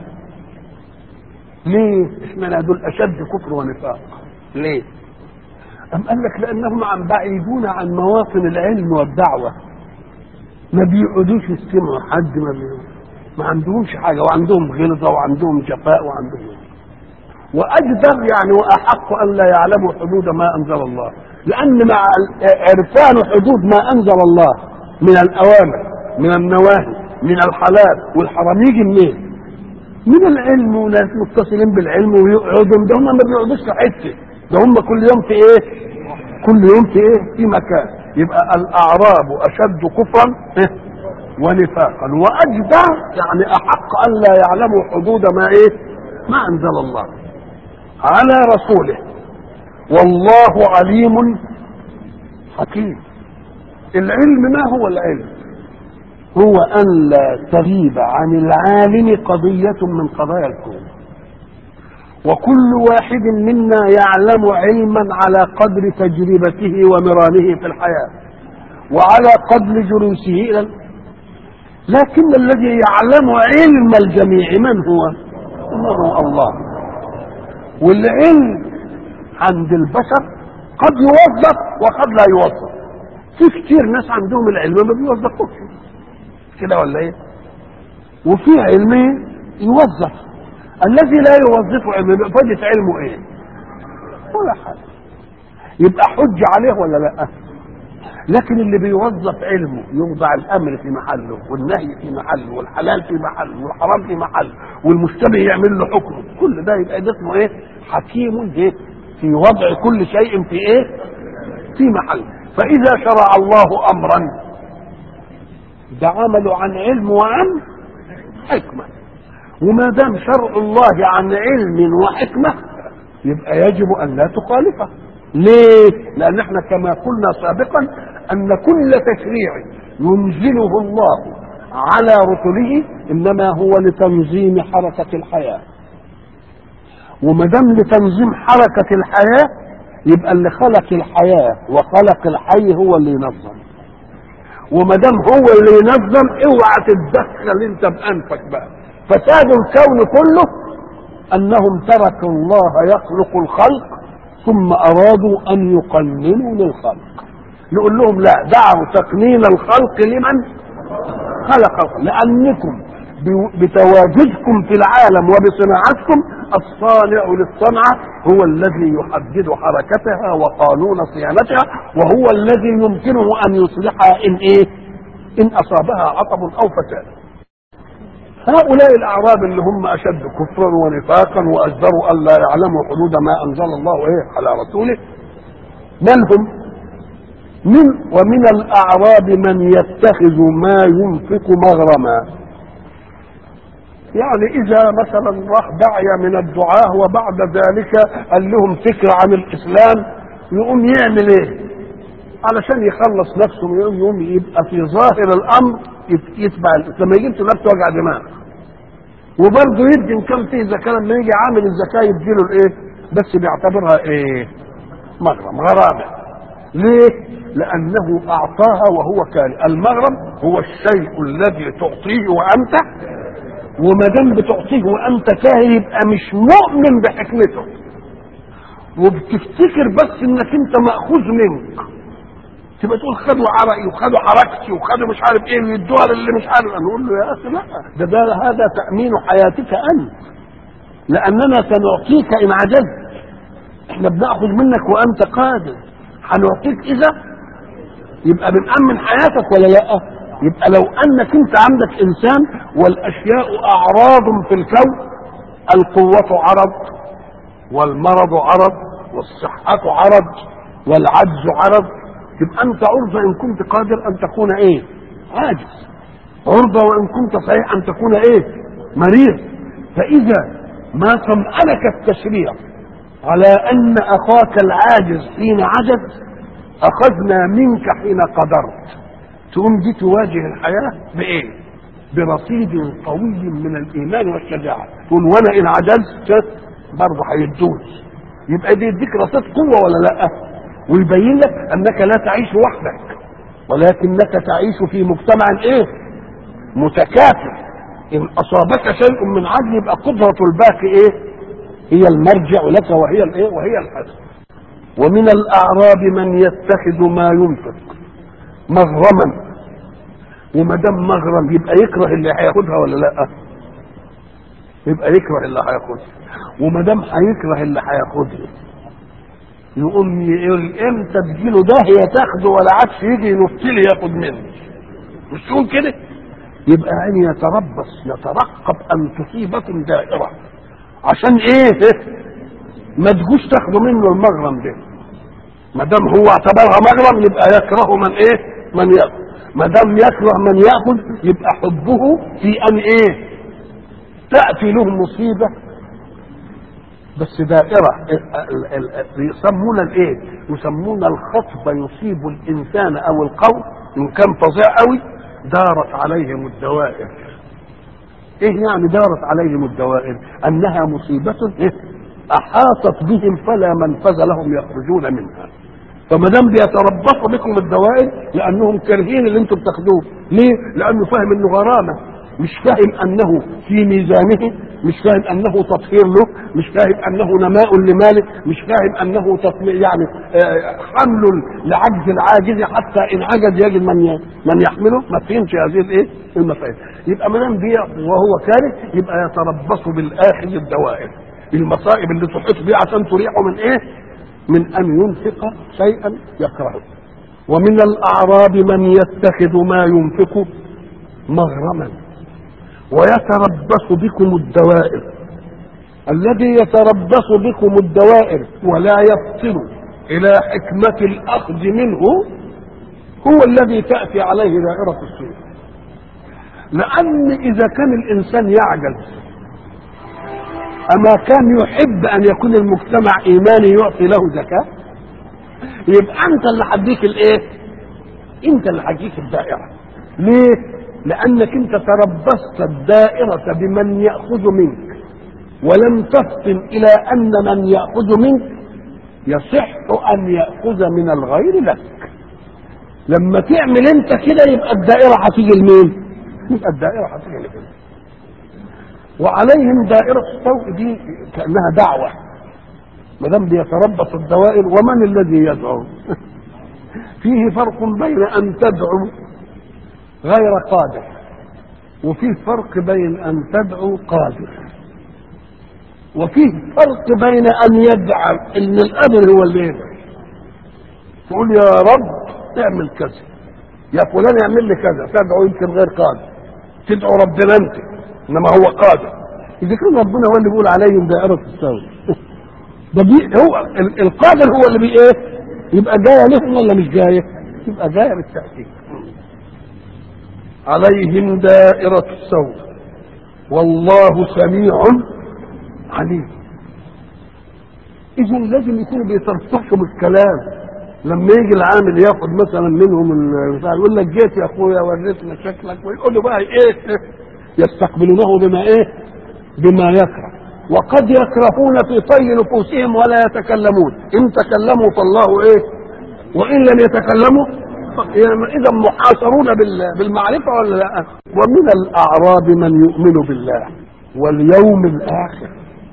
Speaker 1: ليه اشمعنى دول اشد كفر ونفاق ليه أم قال لك لأنهم عن بعيدون عن مواطن العلم والدعوة ما بيقعدوش يستمعوا حد ما بي... ما عندهمش حاجة وعندهم غلظة وعندهم جفاء وعندهم وأجدر يعني وأحق أن لا يعلموا حدود ما أنزل الله لأن مع عرفان حدود ما أنزل الله من الأوامر من النواهي من الحلال والحرام يجي منين؟ من العلم وناس متصلين بالعلم ويقعدوا ده هم ما بيقعدوش في حته ده هم كل يوم في ايه؟ كل يوم في ايه؟ في مكان يبقى الاعراب اشد كفرا إيه؟ ونفاقا واجدر يعني احق ان لا يعلموا حدود ما ايه؟ ما انزل الله على رسوله والله عليم حكيم العلم ما هو العلم؟ هو أن لا تغيب عن العالم قضية من قضايا الكون وكل واحد منا يعلم علما على قدر تجربته ومرانه في الحياة وعلى قدر جلوسه إلى لكن الذي يعلم علم الجميع من هو؟ هو الله والعلم عند البشر قد يوظف وقد لا يوظف في كتير ناس عندهم العلم ما بيوظفوش كده ولا ايه وفي علم يوظف الذي لا يوظف علم يبقى فايدة علمه ايه ولا حاجة يبقى حج عليه ولا لا لكن اللي بيوظف علمه يوضع الامر في محله والنهي في محله والحلال في محله والحرام في محله والمشتبه يعمل له حكمه كل ده يبقى ده اسمه ايه حكيم ايه في وضع كل شيء في ايه في محله فاذا شرع الله امرا ده عمله عن علم وعن حكمه وما دام شرع الله عن علم وحكمه يبقى يجب ان لا تخالفه ليه لان احنا كما قلنا سابقا ان كل تشريع ينزله الله على رسله انما هو لتنظيم حركه الحياه وما دام لتنظيم حركه الحياه يبقى اللي خلق الحياه وخلق الحي هو اللي ينظم وما دام هو اللي ينظم اوعى تتدخل انت بانفك بقى فساد الكون كله انهم تركوا الله يخلق الخلق ثم ارادوا ان يقننوا للخلق نقول لهم لا دعوا تقنين الخلق لمن خلق الخلق لانكم بتواجدكم في العالم وبصناعتكم الصانع للصنعة هو الذي يحدد حركتها وقانون صيانتها وهو الذي يمكنه أن يصلحها إن إيه؟ إن أصابها عطب أو فساد. هؤلاء الأعراب اللي هم أشد كفرا ونفاقا وأجدروا ألا يعلموا حدود ما أنزل الله إيه على رسوله من هم؟ من ومن الأعراب من يتخذ ما ينفق مغرما يعني اذا مثلا راح داعيه من الدعاه وبعد ذلك قال لهم فكره عن الاسلام يقوم يعمل ايه؟ علشان يخلص نفسه من يوم يبقى في ظاهر الامر يتبع لما يجيب نفسه وجع دماغ وبرضه يدي ان كان فيه زكاه لما يجي عامل الزكاه يديله الايه؟ بس بيعتبرها ايه؟ مغرم غرامه ليه؟ لأنه أعطاها وهو كاره، المغرم هو الشيء الذي تعطيه وأنت وما دام بتعطيه وانت كاره يبقى مش مؤمن بحكمته وبتفتكر بس انك انت ماخوذ منك تبقى تقول خدوا عرقي وخدوا حركتي وخدوا مش عارف ايه ويدوها للي مش عارف نقول له يا اخي لا ده, ده هذا تامين حياتك انت لاننا سنعطيك ان عجزت احنا بناخذ منك وانت قادر هنعطيك اذا يبقى بنامن حياتك ولا لا يبقى لو انك انت عندك انسان والاشياء اعراض في الكون القوة عرض والمرض عرض والصحة عرض والعجز عرض يبقى انت عرضة ان كنت قادر ان تكون ايه عاجز عرضة وان كنت صحيح ان تكون ايه مريض فاذا ما طمأنك التشريع على ان اخاك العاجز حين عجز اخذنا منك حين قدرت تقوم دي تواجه الحياة بإيه؟ برصيد قوي من الإيمان والشجاعة تقول وأنا إن عجزت برضه هيدوس يبقى دي يديك رصيد قوة ولا لأ؟ ويبين لك أنك لا تعيش وحدك ولكنك تعيش في مجتمع إيه؟ متكافئ إن أصابك شيء من عدل يبقى قدرة الباقي إيه؟ هي المرجع لك وهي الإيه؟ وهي الحسن ومن الأعراب من يتخذ ما ينفق مغرما وما دام مغرم يبقى يكره اللي هياخدها ولا لا يبقى يكره اللي هياخدها وما دام هيكره اللي هياخدها يقوم يقول امتى تجيله داهيه تاخده ولا عكس يجي ينطلي ياخد منه مش تقول كده يبقى يعني يتربص يترقب ان تصيبكم دائره عشان ايه ما تجوش تاخدوا منه المغرم ده ما دام هو اعتبرها مغرم يبقى يكره من ايه من ياخذ ما دام يكره من ياخذ يبقى حبه في ان ايه تاتي له مصيبه بس دائرة يسمون الايه يسمون الخطب يصيب الانسان او القوم ان كان فظيع قوي دارت عليهم الدوائر ايه يعني دارت عليهم الدوائر انها مصيبة إيه؟ احاطت بهم فلا منفذ لهم يخرجون منها فما دام بيتربصوا بكم الدوائر لانهم كارهين اللي انتم بتاخدوه ليه لانه فاهم انه غرامه مش فاهم انه في ميزانه مش فاهم انه تطهير له مش فاهم انه نماء لماله مش فاهم انه يعني حمل لعجز العاجز حتى ان عجز يجد من من يحمله ما فهمش هذه الايه المفاهيم يبقى ما دام وهو كاره يبقى يتربص بالاخذ الدوائر المصائب اللي تحيط بيه عشان تريحه من ايه من ان ينفق شيئا يكرهه ومن الأعراب من يتخذ ما ينفق مغرما ويتربص بكم الدوائر الذي يتربص بكم الدوائر ولا يفصل إلى حكمة الأخذ منه هو الذي تأتي عليه دائرة السوء لأن إذا كان الإنسان يعجز أما كان يحب أن يكون المجتمع إيماني يعطي له زكاة يبقى أنت اللي هديك الإيه؟ أنت اللي هديك الدائرة ليه؟ لأنك أنت تربصت الدائرة بمن يأخذ منك ولم تفطن إلى أن من يأخذ منك يصح أن يأخذ من الغير لك لما تعمل أنت كده يبقى الدائرة هتيجي لمين؟ يبقى الدائرة هتيجي لمين؟ وعليهم دائرة السوء دي كأنها دعوة ما دام بيتربص الدوائر ومن الذي يدعو؟ فيه فرق بين أن تدعو غير قادر وفيه فرق بين أن تدعو قادر وفيه فرق بين أن يدعى إن القادر هو اللي يدعو تقول يا رب اعمل كذا يا فلان اعمل لي كذا تدعو يمكن غير قادر تدعو ربنا انت انما هو قادر اذا كان ربنا هو اللي بيقول عليهم دائره السوء ده بي هو ال- القادر هو اللي بي ايه يبقى جايه لهم ولا مش جايه يبقى جايه بالتاكيد عليهم دائرة السوء والله سميع عليم إذا لازم يكونوا بيترفقوا بالكلام لما يجي العامل ياخد مثلا منهم ال- بتاع يقول لك جيت يا اخويا وريتنا شكلك ويقول له بقى ايه يستقبلونه بما ايه بما يكره وقد يكرهون في طي نفوسهم ولا يتكلمون ان تكلموا فالله ايه وان لم يتكلموا اذا محاصرون بال- بالمعرفه ولا لا ومن الاعراب من يؤمن بالله واليوم الاخر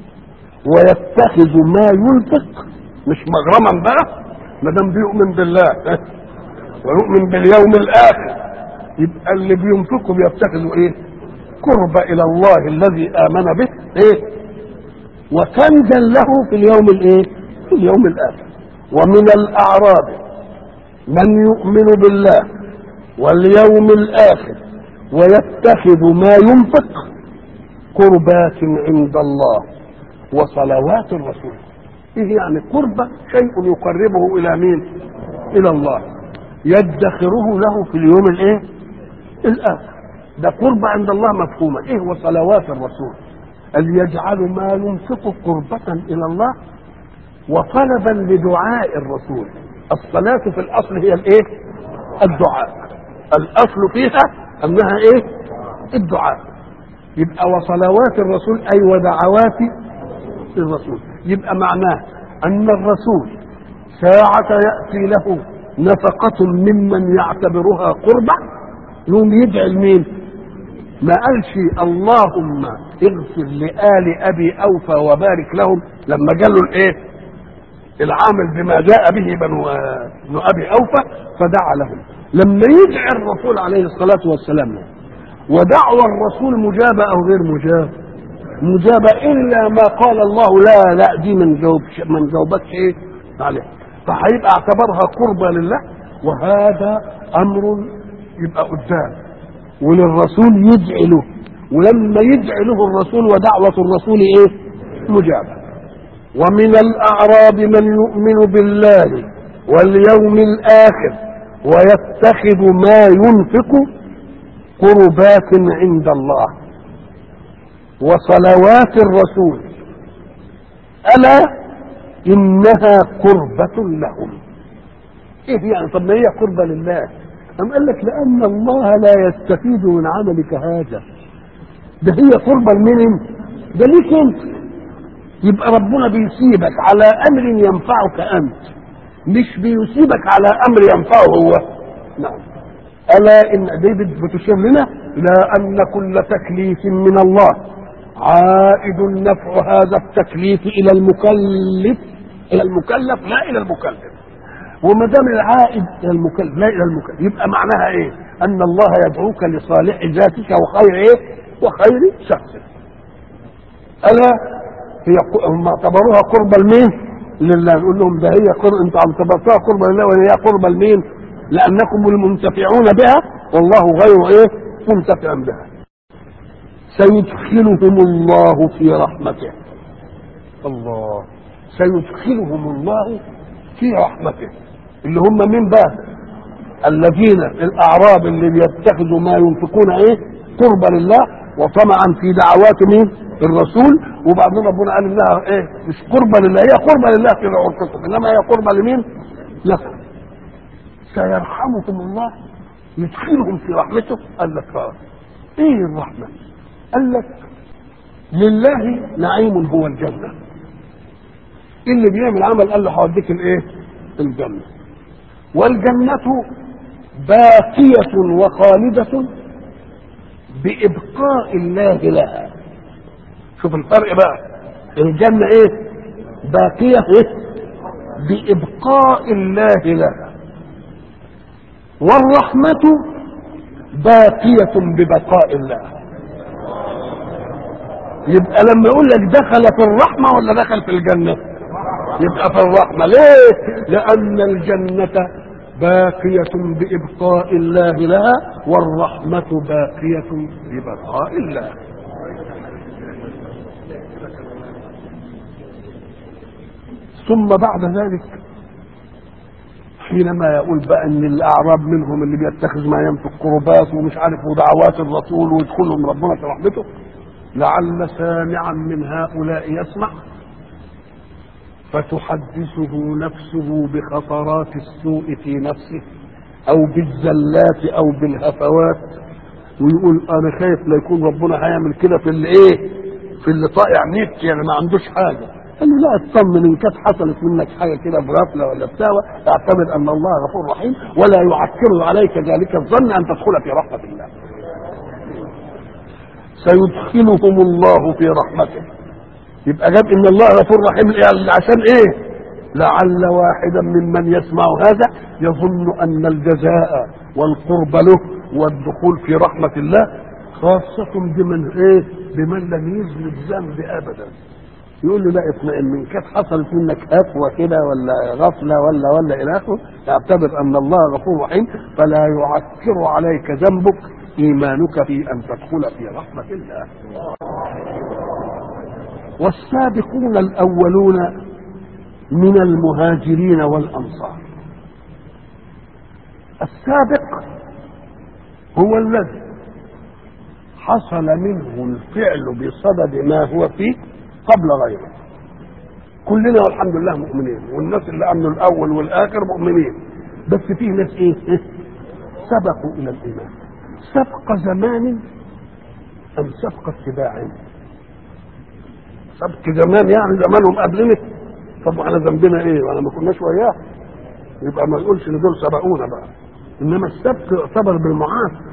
Speaker 1: ويتخذ ما ينفق مش مغرما بقى ما دام بيؤمن بالله اه؟ ويؤمن باليوم الاخر يبقى اللي بينفقوا بيتخذوا ايه قرب الى الله الذي امن به ايه وكنزا له في اليوم الايه في اليوم الاخر ومن الاعراب من يؤمن بالله واليوم الاخر ويتخذ ما ينفق قربات عند الله وصلوات الرسول ايه يعني قربة شيء يقربه الى مين الى الله يدخره له في اليوم الايه الاخر ده قربة عند الله مفهومة ايه وصلوات الرسول أن يجعل ما ينفق قربة إلى الله وطلبا لدعاء الرسول الصلاة في الأصل هي الإيه؟ الدعاء الأصل فيها أنها إيه؟ الدعاء يبقى وصلوات الرسول أي ودعوات الرسول يبقى معناه أن الرسول ساعة يأتي له نفقة ممن يعتبرها قربة يوم يدعي لمين؟ ما قالش اللهم اغفر لآل أبي أوفى وبارك لهم لما قالوا الإيه؟ العامل بما جاء به بنو بنو أبي أوفى فدعا لهم لما يدعي الرسول عليه الصلاة والسلام ودعوى الرسول مجابة أو غير مجابة مجابة إلا ما قال الله لا لا دي من جواب من جوابك إيه عليه فهيبقى اعتبرها قربة لله وهذا أمر يبقى قدام وللرسول يدعي له ولما يدعي له الرسول ودعوة الرسول ايه مجابة ومن الأعراب من يؤمن بالله واليوم الآخر ويتخذ ما ينفق قربات عند الله وصلوات الرسول ألا إنها قربة لهم إيه يعني طب ما هي قربة لله أم قال لك لأن الله لا يستفيد من عملك هذا ده هي قربة لمين انت ده ليك انت يبقى ربنا بيسيبك على أمر ينفعك أنت مش بيسيبك على أمر ينفعه هو نعم ألا إن دي بتشير لنا لا أن كل تكليف من الله عائد نفع هذا التكليف إلى المكلف إلى المكلف لا إلى المكلف وما دام العائد الى المكلف لا الى المكلف يبقى معناها ايه؟ ان الله يدعوك لصالح ذاتك وخير ايه؟ وخير شخصك. الا هي هم اعتبروها قربة لمين؟ لله نقول لهم ده هي قرب انتوا اعتبرتوها قربة لله ولا هي قربة لمين؟ لانكم المنتفعون بها والله غير ايه منتفع بها سيدخلهم الله في رحمته الله سيدخلهم الله في رحمته اللي هم من بقى الذين الاعراب اللي بيتخذوا ما ينفقون ايه قربا لله وطمعا في دعوات مين الرسول وبعدين ربنا قال لها ايه مش قربا لله هي قربا لله في عرقكم انما هي قربا لمين لكم سيرحمكم الله يدخلهم في رحمته قال لك اه ايه الرحمه قال لك لله نعيم هو الجنه اللي بيعمل عمل قال له هوديك الايه الجنه والجنه باقيه وخالده بابقاء الله لها شوف الفرق بقى الجنه ايه باقيه ايه بابقاء الله لها والرحمه باقيه ببقاء الله يبقى لما يقول لك دخل في الرحمه ولا دخل في الجنه يبقى في الرحمه ليه لان الجنه باقية بإبقاء الله لها والرحمة باقية ببقاء الله ثم بعد ذلك حينما يقول بقى ان الاعراب منهم اللي بيتخذ ما ينفق قربات ومش عارف ودعوات الرسول ويدخلهم ربنا في رحمته لعل سامعا من هؤلاء يسمع فتحدثه نفسه بخطرات السوء في نفسه او بالزلات او بالهفوات ويقول انا خايف لا يكون ربنا هيعمل كده في اللي ايه في اللي طائع نت يعني ما عندوش حاجه قال له لا اطمن ان كانت حصلت منك حاجه كده بغفله ولا بتاع اعتبر ان الله غفور رحيم ولا يعكر عليك ذلك الظن ان تدخل في رحمه الله سيدخلهم الله في رحمته يبقى جاب ان الله غفور رحيم عشان ايه لعل واحدا ممن يسمع هذا يظن ان الجزاء والقرب له والدخول في رحمة الله خاصة بمن ايه بمن لم يذنب ذنب ابدا يقول له لا اطمئن من كانت حصلت منك هفوة كده ولا غفلة ولا ولا الى اخره اعتبر ان الله غفور رحيم فلا يعكر عليك ذنبك ايمانك في ان تدخل في رحمة الله والسابقون الاولون من المهاجرين والانصار السابق هو الذي حصل منه الفعل بصدد ما هو فيه قبل غيره كلنا والحمد لله مؤمنين والناس اللي امنوا الاول والاخر مؤمنين بس فيه ناس ايه سبقوا الى الايمان سبق زمان ام سبق اتباع سبق زمان يعني زمانهم قبلنا طب احنا ذنبنا ايه وانا ما كناش وياه يبقى ما نقولش ان دول سبقونا بقى انما السبق يعتبر بالمعاصي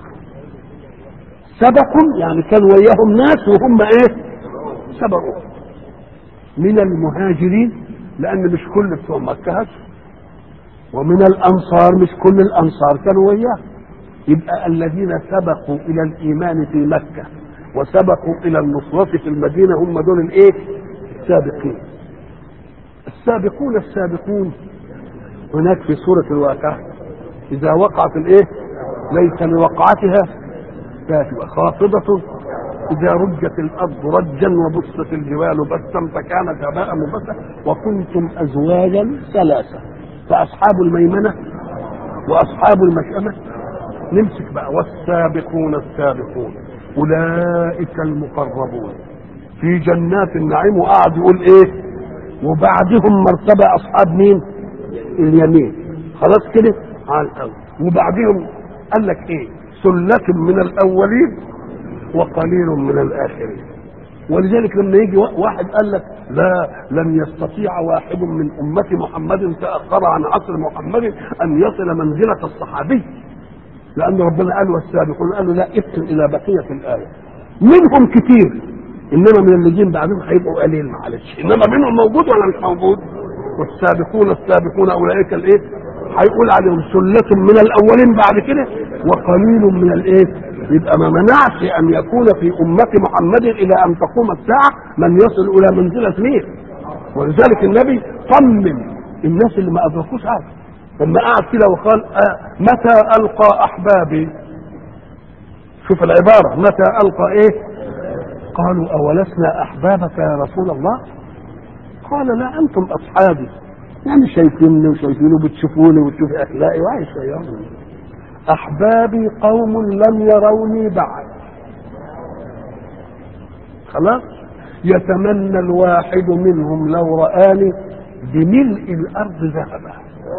Speaker 1: سبقوا يعني كان وياهم ناس وهم ايه سبقوا من المهاجرين لان مش كل بتوع مكه هاجروا ومن الانصار مش كل الانصار كانوا وياه يبقى الذين سبقوا الى الايمان في مكه وسبقوا الى النصرة في المدينة هم دول الايه السابقين السابقون السابقون هناك في سورة الواقعة إذا وقعت الايه ليس لوقعتها كاتبة خافضة إذا رجت الأرض رجا وبست الجبال بسا فكانت هباء مبسا وكنتم أزواجا ثلاثة فأصحاب الميمنة وأصحاب المشأمة نمسك بقى والسابقون السابقون اولئك المقربون في جنات النعيم وقعد يقول ايه وبعدهم مرتبه اصحاب مين اليمين خلاص كده على الاول وبعدهم قال لك ايه سلة من الاولين وقليل من الاخرين ولذلك لما يجي واحد قال لك لا لن يستطيع واحد من أمة محمد تأخر عن عصر محمد أن يصل منزلة الصحابي لأن ربنا قال والسابقون قالوا لا ابتل إلى بقية الآية منهم كتير إنما من اللي جين بعدهم هيبقوا قليل معلش إنما منهم موجود ولا مش موجود والسابقون السابقون أولئك الإيه هيقول عليهم سلة من الأولين بعد كده وقليل من الإيه يبقى ما منعش أن يكون في أمة محمد إلى أن تقوم الساعة من يصل إلى منزلة مين ولذلك النبي طمن الناس اللي ما أدركوش هذا لما قعد كده وقال آه متى القى احبابي شوف العباره متى القى ايه قالوا اولسنا احبابك يا رسول الله قال لا انتم اصحابي يعني شايفيني وشايفيني وبتشوفوني وتشوفي اخلاقي وعايش وياهم احبابي قوم لم يروني بعد خلاص يتمنى الواحد منهم لو رآني بملء الارض ذهبا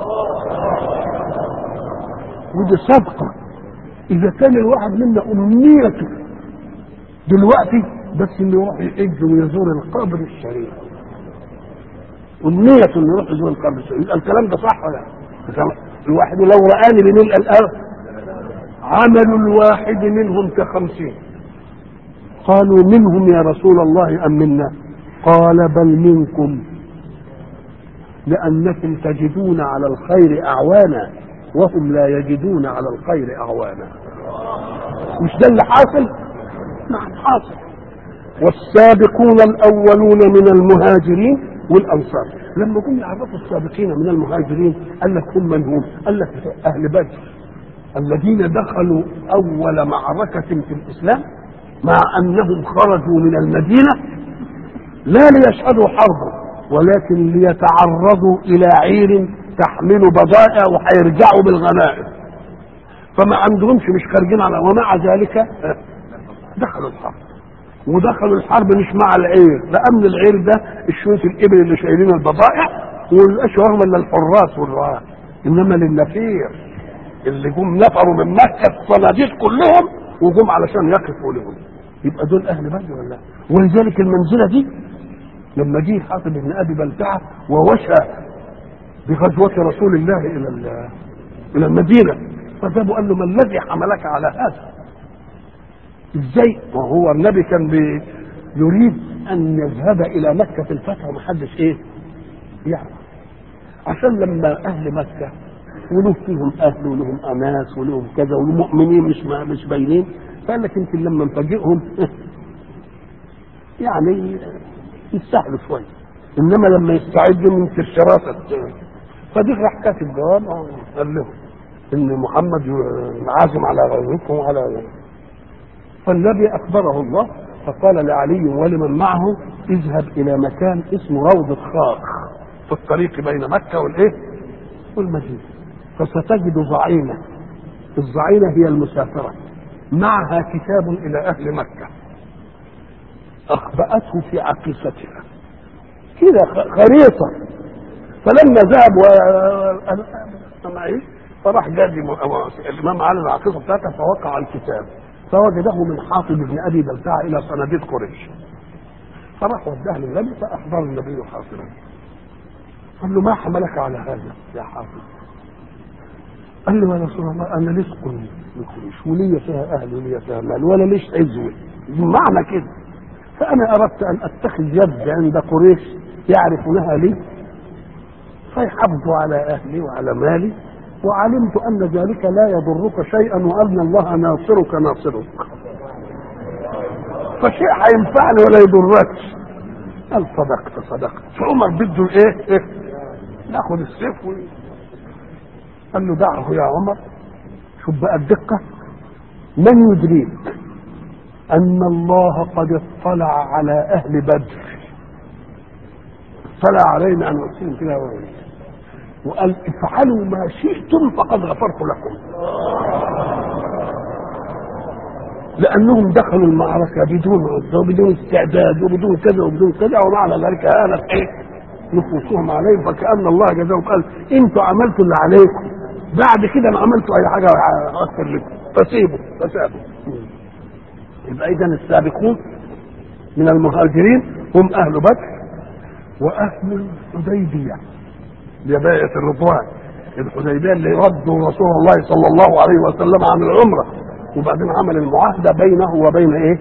Speaker 1: ودي صدقة إذا كان الواحد منا أمنيته دلوقتي بس إنه يروح يحج ويزور القبر الشريف أمنيته إنه يروح يزور القبر الشريف يبقى الكلام ده صح ولا لا؟ الواحد لو رآني بملء الأرض عمل الواحد منهم كخمسين قالوا منهم يا رسول الله أم منا قال بل منكم لأنكم تجدون على الخير أعوانا وهم لا يجدون على الخير أعوانا مش ده اللي حاصل نعم حاصل والسابقون الأولون من المهاجرين والأنصار لما جم يعرفوا السابقين من المهاجرين قال لك هم من هم قال لك أهل بدر الذين دخلوا أول معركة في الإسلام مع أنهم خرجوا من المدينة لا ليشهدوا حربا ولكن ليتعرضوا إلى عير تحمل بضائع وهيرجعوا بالغنائم فما عندهمش مش خارجين على ومع ذلك دخلوا الحرب ودخلوا الحرب مش مع العير لأن العير ده الشوية الإبل اللي شايلين البضائع والقاش وهم إلا الحراس والرعاة إنما للنفير اللي جم نفروا من مكة الصناديق كلهم وجم علشان يقفوا لهم يبقى دول أهل بدر ولا ولذلك المنزلة دي لما جه حاتم بن أبي بلتعة ووشى بغزوة رسول الله إلى إلى المدينة فجابوا قال له ما الذي حملك على هذا؟ ازاي؟ وهو النبي كان بي يريد ان يذهب الى مكه في الفتح ومحدش ايه؟ يعرف عشان لما اهل مكه ولهم فيهم اهل ولهم اناس ولهم كذا والمؤمنين مش مش باينين فقال لك يمكن لما نفاجئهم يعني يستاهلوا شويه انما لما يستعدوا من الشراسه فدي راح كاتب جواب قال لهم ان محمد عازم على غزوكم وعلى فالنبي اخبره الله فقال لعلي ولمن معه اذهب الى مكان اسمه روضة خاخ في الطريق بين مكة والايه والمدينة فستجد ضعينة الضعينة هي المسافرة معها كتاب الى اهل مكة اخبأته في عقيصتها كده خريطة فلما ذهب و معي فراح جاب الامام علي العقيصه بتاعته فوقع الكتاب فوجده من حاطب بن ابي بلتعه الى صناديق قريش فراح وداه للنبي فاخبر النبي حاطبا قال له ما حملك على هذا يا حاطب قال له يا رسول الله انا لصق من قريش ولي فيها اهل ولي فيها مال ولا ليش عزوه معنى كده فانا اردت ان اتخذ يد عند قريش يعرفونها لي فيحافظوا على اهلي وعلى مالي وعلمت ان ذلك لا يضرك شيئا وان الله ناصرك ناصرك فشيء هينفعني ولا يضركش قال صدقت صدقت فعمر بده ايه ايه ناخد السيف و... قال له دعه يا عمر شوف بقى الدقة من يدريك أن الله قد اطلع على أهل بدر اطلع علينا أن نرسلهم كده وقال افعلوا ما شئتم فقد غفرت لكم لانهم دخلوا المعركه بدون عده وبدون استعداد وبدون كذا وبدون كذا ومعنى ذلك هانت ايه نفوسهم عليهم فكان الله جزاهم قال انتوا عملتوا اللي عليكم بعد كده ما عملتوا اي حاجه اكثر لكم فسيبوا فسابوا يبقى اذا السابقون من المهاجرين هم اهل بدر واهل الحديبيه لباية الرضوان الحديبية اللي ردوا رسول الله صلى الله عليه وسلم عن العمرة وبعدين عمل المعاهدة بينه وبين ايه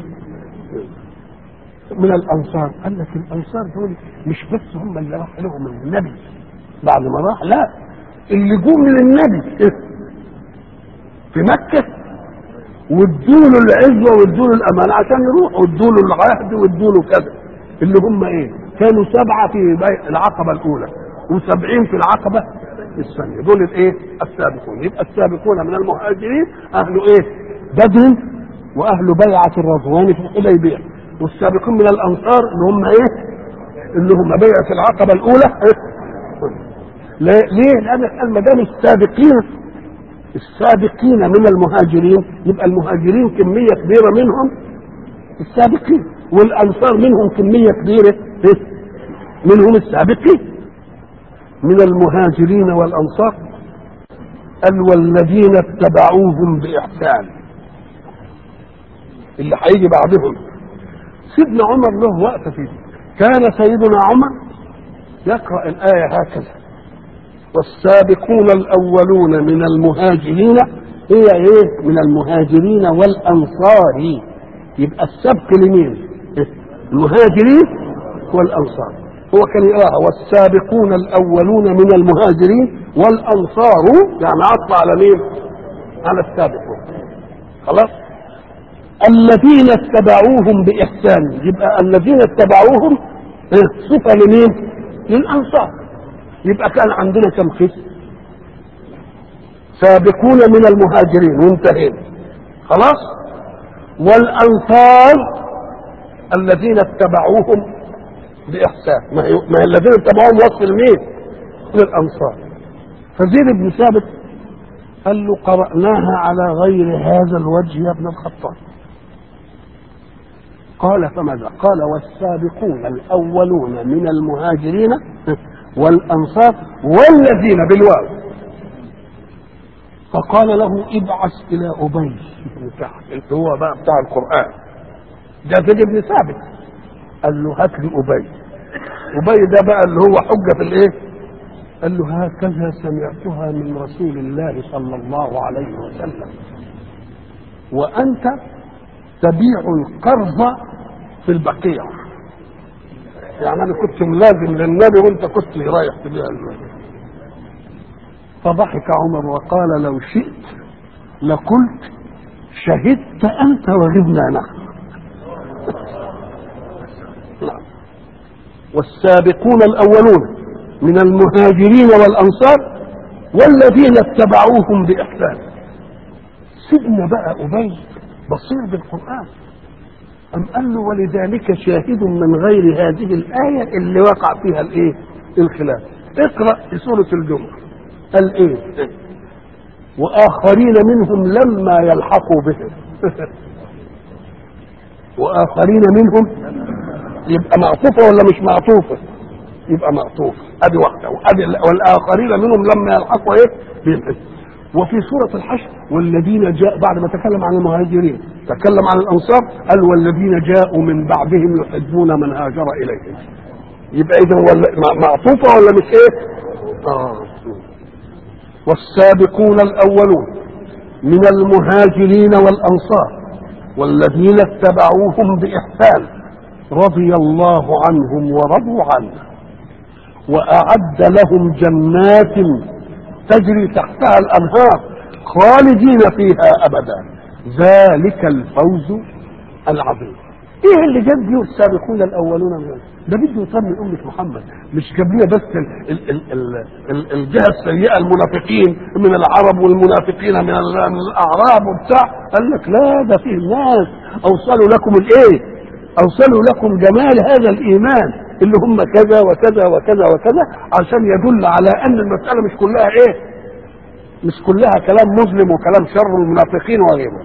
Speaker 1: من الانصار قال لك الانصار دول مش بس هم اللي راح لهم النبي بعد ما راح لا اللي جم للنبي في مكة وادوا له العزوة وادوا له الأمان عشان يروح وادوا له العهد وادوا له كذا اللي هم ايه كانوا سبعة في العقبة الأولى وسبعين في العقبة الثانيه دول الايه السابقون يبقى السابقون من المهاجرين اهل ايه بدر واهل بيعه الرضوان في الحديبيه والسابقون من الانصار اللي هم ايه اللي هم بيعه العقبه الاولى إيه؟ ليه؟ لان قال ما دام السابقين السابقين من المهاجرين يبقى المهاجرين كميه كبيره منهم السابقين والانصار منهم كميه كبيره إيه؟ منهم السابقين من المهاجرين والانصار قال والذين اتبعوهم باحسان اللي هيجي بعدهم سيدنا عمر له وقت فيه كان سيدنا عمر يقرا الايه هكذا والسابقون الاولون من المهاجرين هي ايه من المهاجرين والانصار يبقى السبق لمين المهاجرين والانصار هو كان يقراها والسابقون الاولون من المهاجرين والانصار يعني عطف على مين على السابقون خلاص الذين اتبعوهم باحسان يبقى الذين اتبعوهم صفه لمين للانصار يبقى كان عندنا كم قسم سابقون من المهاجرين وانتهينا خلاص والانصار الذين اتبعوهم باحسان ما هي ما هي الذين اتبعوهم وصف لمين للانصار فزيد بن ثابت قال له قرأناها على غير هذا الوجه يا ابن الخطاب قال فماذا قال والسابقون الأولون من المهاجرين والأنصار والذين بالواو فقال له ابعث إلى أبي بن كعب اللي هو بقى بتاع القرآن ده زيد بن ثابت قال له هات لي أبي أبي ده بقى اللي هو حجة في الإيه؟ قال له هكذا سمعتها من رسول الله صلى الله عليه وسلم وأنت تبيع القرض في البقيع يعني أنا كنت ملازم للنبي وأنت كنت رايح تبيع المال فضحك عمر وقال لو شئت لقلت شهدت أنت وغبنا نحن نعم والسابقون الأولون من المهاجرين والأنصار والذين اتبعوهم بإحسان سيدنا بقى أبي بصير بالقرآن أم قال له ولذلك شاهد من غير هذه الآية اللي وقع فيها الإيه؟ الخلاف اقرأ في سورة الجمعة قال إيه؟ وآخرين منهم لما يلحقوا بهم وآخرين منهم يبقى معطوفة ولا مش معطوفة؟ يبقى معطوف ادي واحده وادي والاخرين منهم لما يلحقوا ايه بهم وفي سورة الحشر والذين جاء بعد ما تكلم عن المهاجرين تكلم عن الأنصار قال والذين جاءوا من بعدهم يحبون من هاجر إليهم يبقى إذا معطوفة ولا مش إيه؟ آه. والسابقون الأولون من المهاجرين والأنصار والذين اتبعوهم بإحسان رضي الله عنهم ورضوا عنه وأعد لهم جنات تجري تحتها الأنهار خالدين فيها أبدا ذلك الفوز العظيم ايه اللي جاب دي السابقون الاولون من ده بده يطمن امه محمد مش جاب لنا بس ال ال ال ال ال الجهه السيئه المنافقين من العرب والمنافقين من, من الاعراب وبتاع قال لك لا ده فيه ناس اوصلوا لكم الايه اوصلوا لكم جمال هذا الايمان اللي هم كذا وكذا وكذا وكذا عشان يدل على ان المساله مش كلها ايه مش كلها كلام مظلم وكلام شر المنافقين وغيره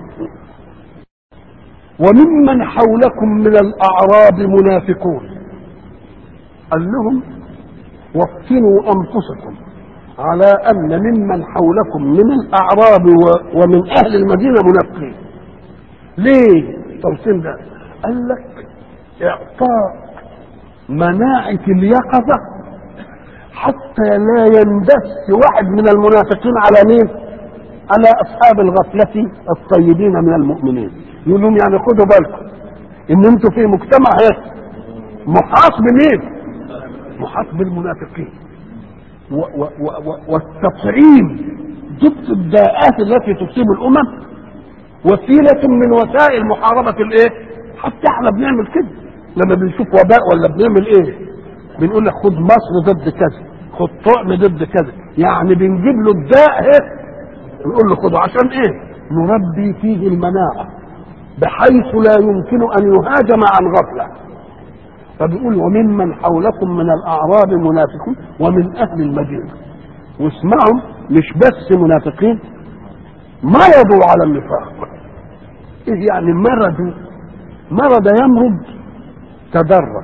Speaker 1: وممن حولكم من الاعراب منافقون قال لهم وطنوا انفسكم على ان ممن حولكم من الاعراب ومن اهل المدينه منافقين ليه التوصيل ده قال لك اعطاء مناعة اليقظة حتى لا يندس واحد من المنافقين على مين؟ على أصحاب الغفلة الطيبين من المؤمنين يقول لهم يعني خدوا بالكم إن أنتم في مجتمع هيك محاط بمين؟ محاط بالمنافقين و و و والتطعيم ضد الداءات التي تصيب الأمم وسيلة من وسائل محاربة الإيه؟ حتى احنا بنعمل كده لما بنشوف وباء ولا بنعمل ايه بنقول لك خد مصر ضد كذا خد طعم ضد كذا يعني بنجيب له الداء ايه نقول له خده عشان ايه نربي فيه المناعه بحيث لا يمكن ان يهاجم عن غفله فبيقول وممن حولكم من الاعراب منافقون ومن اهل المدينه واسمعوا مش بس منافقين مرضوا على النفاق ايه يعني مرضوا مرض يمرض تدرج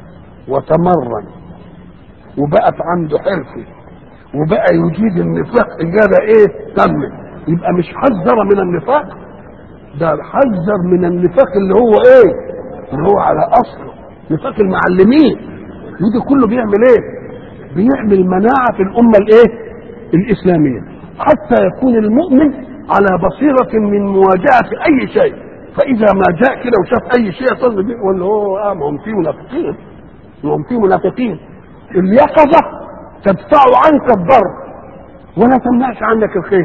Speaker 1: وتمرن وبقت عنده حرفه وبقى يجيد النفاق اجابه ايه تم يبقى مش حذر من النفاق ده حذر من النفاق اللي هو ايه اللي هو على اصله نفاق المعلمين ودي كله بيعمل ايه بيعمل مناعه في الامه الايه الاسلاميه حتى يكون المؤمن على بصيره من مواجهه اي شيء فاذا ما جاء كده وشاف اي شيء يصل بيه ولا هو اه ما هم في منافقين ما هم في منافقين اليقظه تدفع عنك الضر ولا تمنعش عنك الخير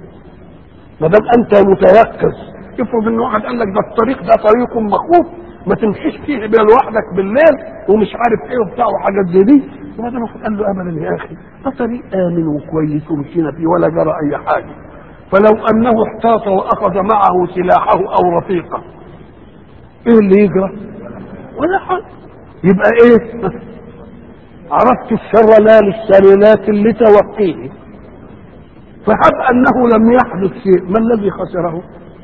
Speaker 1: ما دام انت متيقظ افرض ان واحد قال لك ده الطريق ده طريق مخوف ما تمشيش فيه بيه لوحدك بالليل ومش عارف ايه وبتاع وحاجات زي دي وبعدين واحد قال له ابدا يا اخي ده طريق امن وكويس ومشينا فيه ولا جرى اي حاجه فلو انه احتاط واخذ معه سلاحه او رفيقه ايه اللي يجرى ولا حاجه يبقى ايه عرفت الشر لا للشر لكن لتوقيه فهب انه لم يحدث شيء ما الذي خسره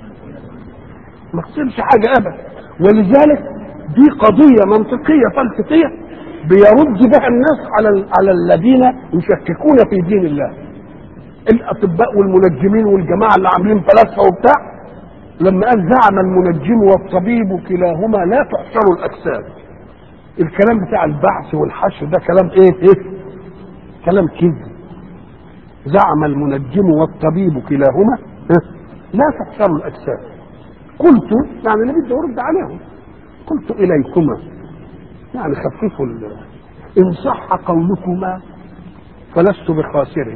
Speaker 1: ما خسرش حاجه ابدا ولذلك دي قضيه منطقيه فلسفيه بيرد بها الناس على على الذين يشككون في دين الله الاطباء والمنجمين والجماعه اللي عاملين فلاسفه وبتاع لما قال زعم المنجم والطبيب كلاهما لا تحشر الاجساد الكلام بتاع البعث والحشر ده كلام ايه ايه كلام كذب زعم المنجم والطبيب كلاهما لا تحشر الاجساد قلت يعني انا بدي ارد عليهم قلت اليكما يعني خففوا ان صح قولكما فلست بخاسر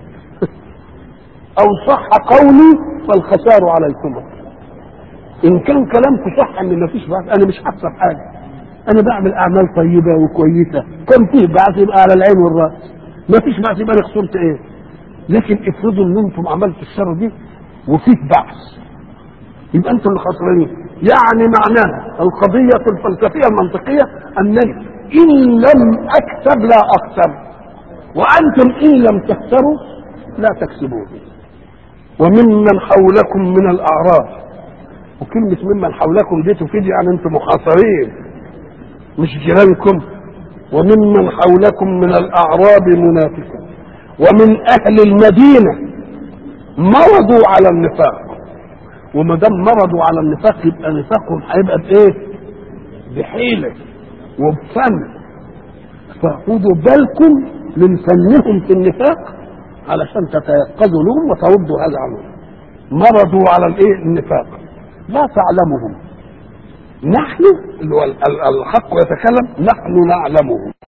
Speaker 1: او صح قولي فالخسار عليكما ان كان كلامكم صح ان مفيش بعث انا مش هخسر حاجه انا بعمل اعمال طيبه وكويسه كان فيه بعث يبقى على العين والراس مفيش بعث يبقى انا خسرت ايه لكن افرضوا ان انتم عملتوا الشر دي وفيه بعث يبقى انتم اللي خسرانين يعني معناها القضية الفلسفية المنطقية أنني إن لم أكسب لا أخسر وأنتم إن لم تخسروا لا تكسبون وممن حولكم من الأعراب وكلمة ممن حولكم دي تفيد يعني أنتم محاصرين مش جيرانكم وممن حولكم من الأعراب منافقون ومن أهل المدينة مرضوا على النفاق وما دام مرضوا على النفاق يبقى نفاقهم هيبقى بايه؟ بحيله وبفن فخدوا بالكم من فنهم في النفاق علشان تتيقظوا لهم وتردوا هذا عنهم مرضوا على الايه؟ النفاق لا تعلمهم نحن اللي هو الحق يتكلم نحن نعلمهم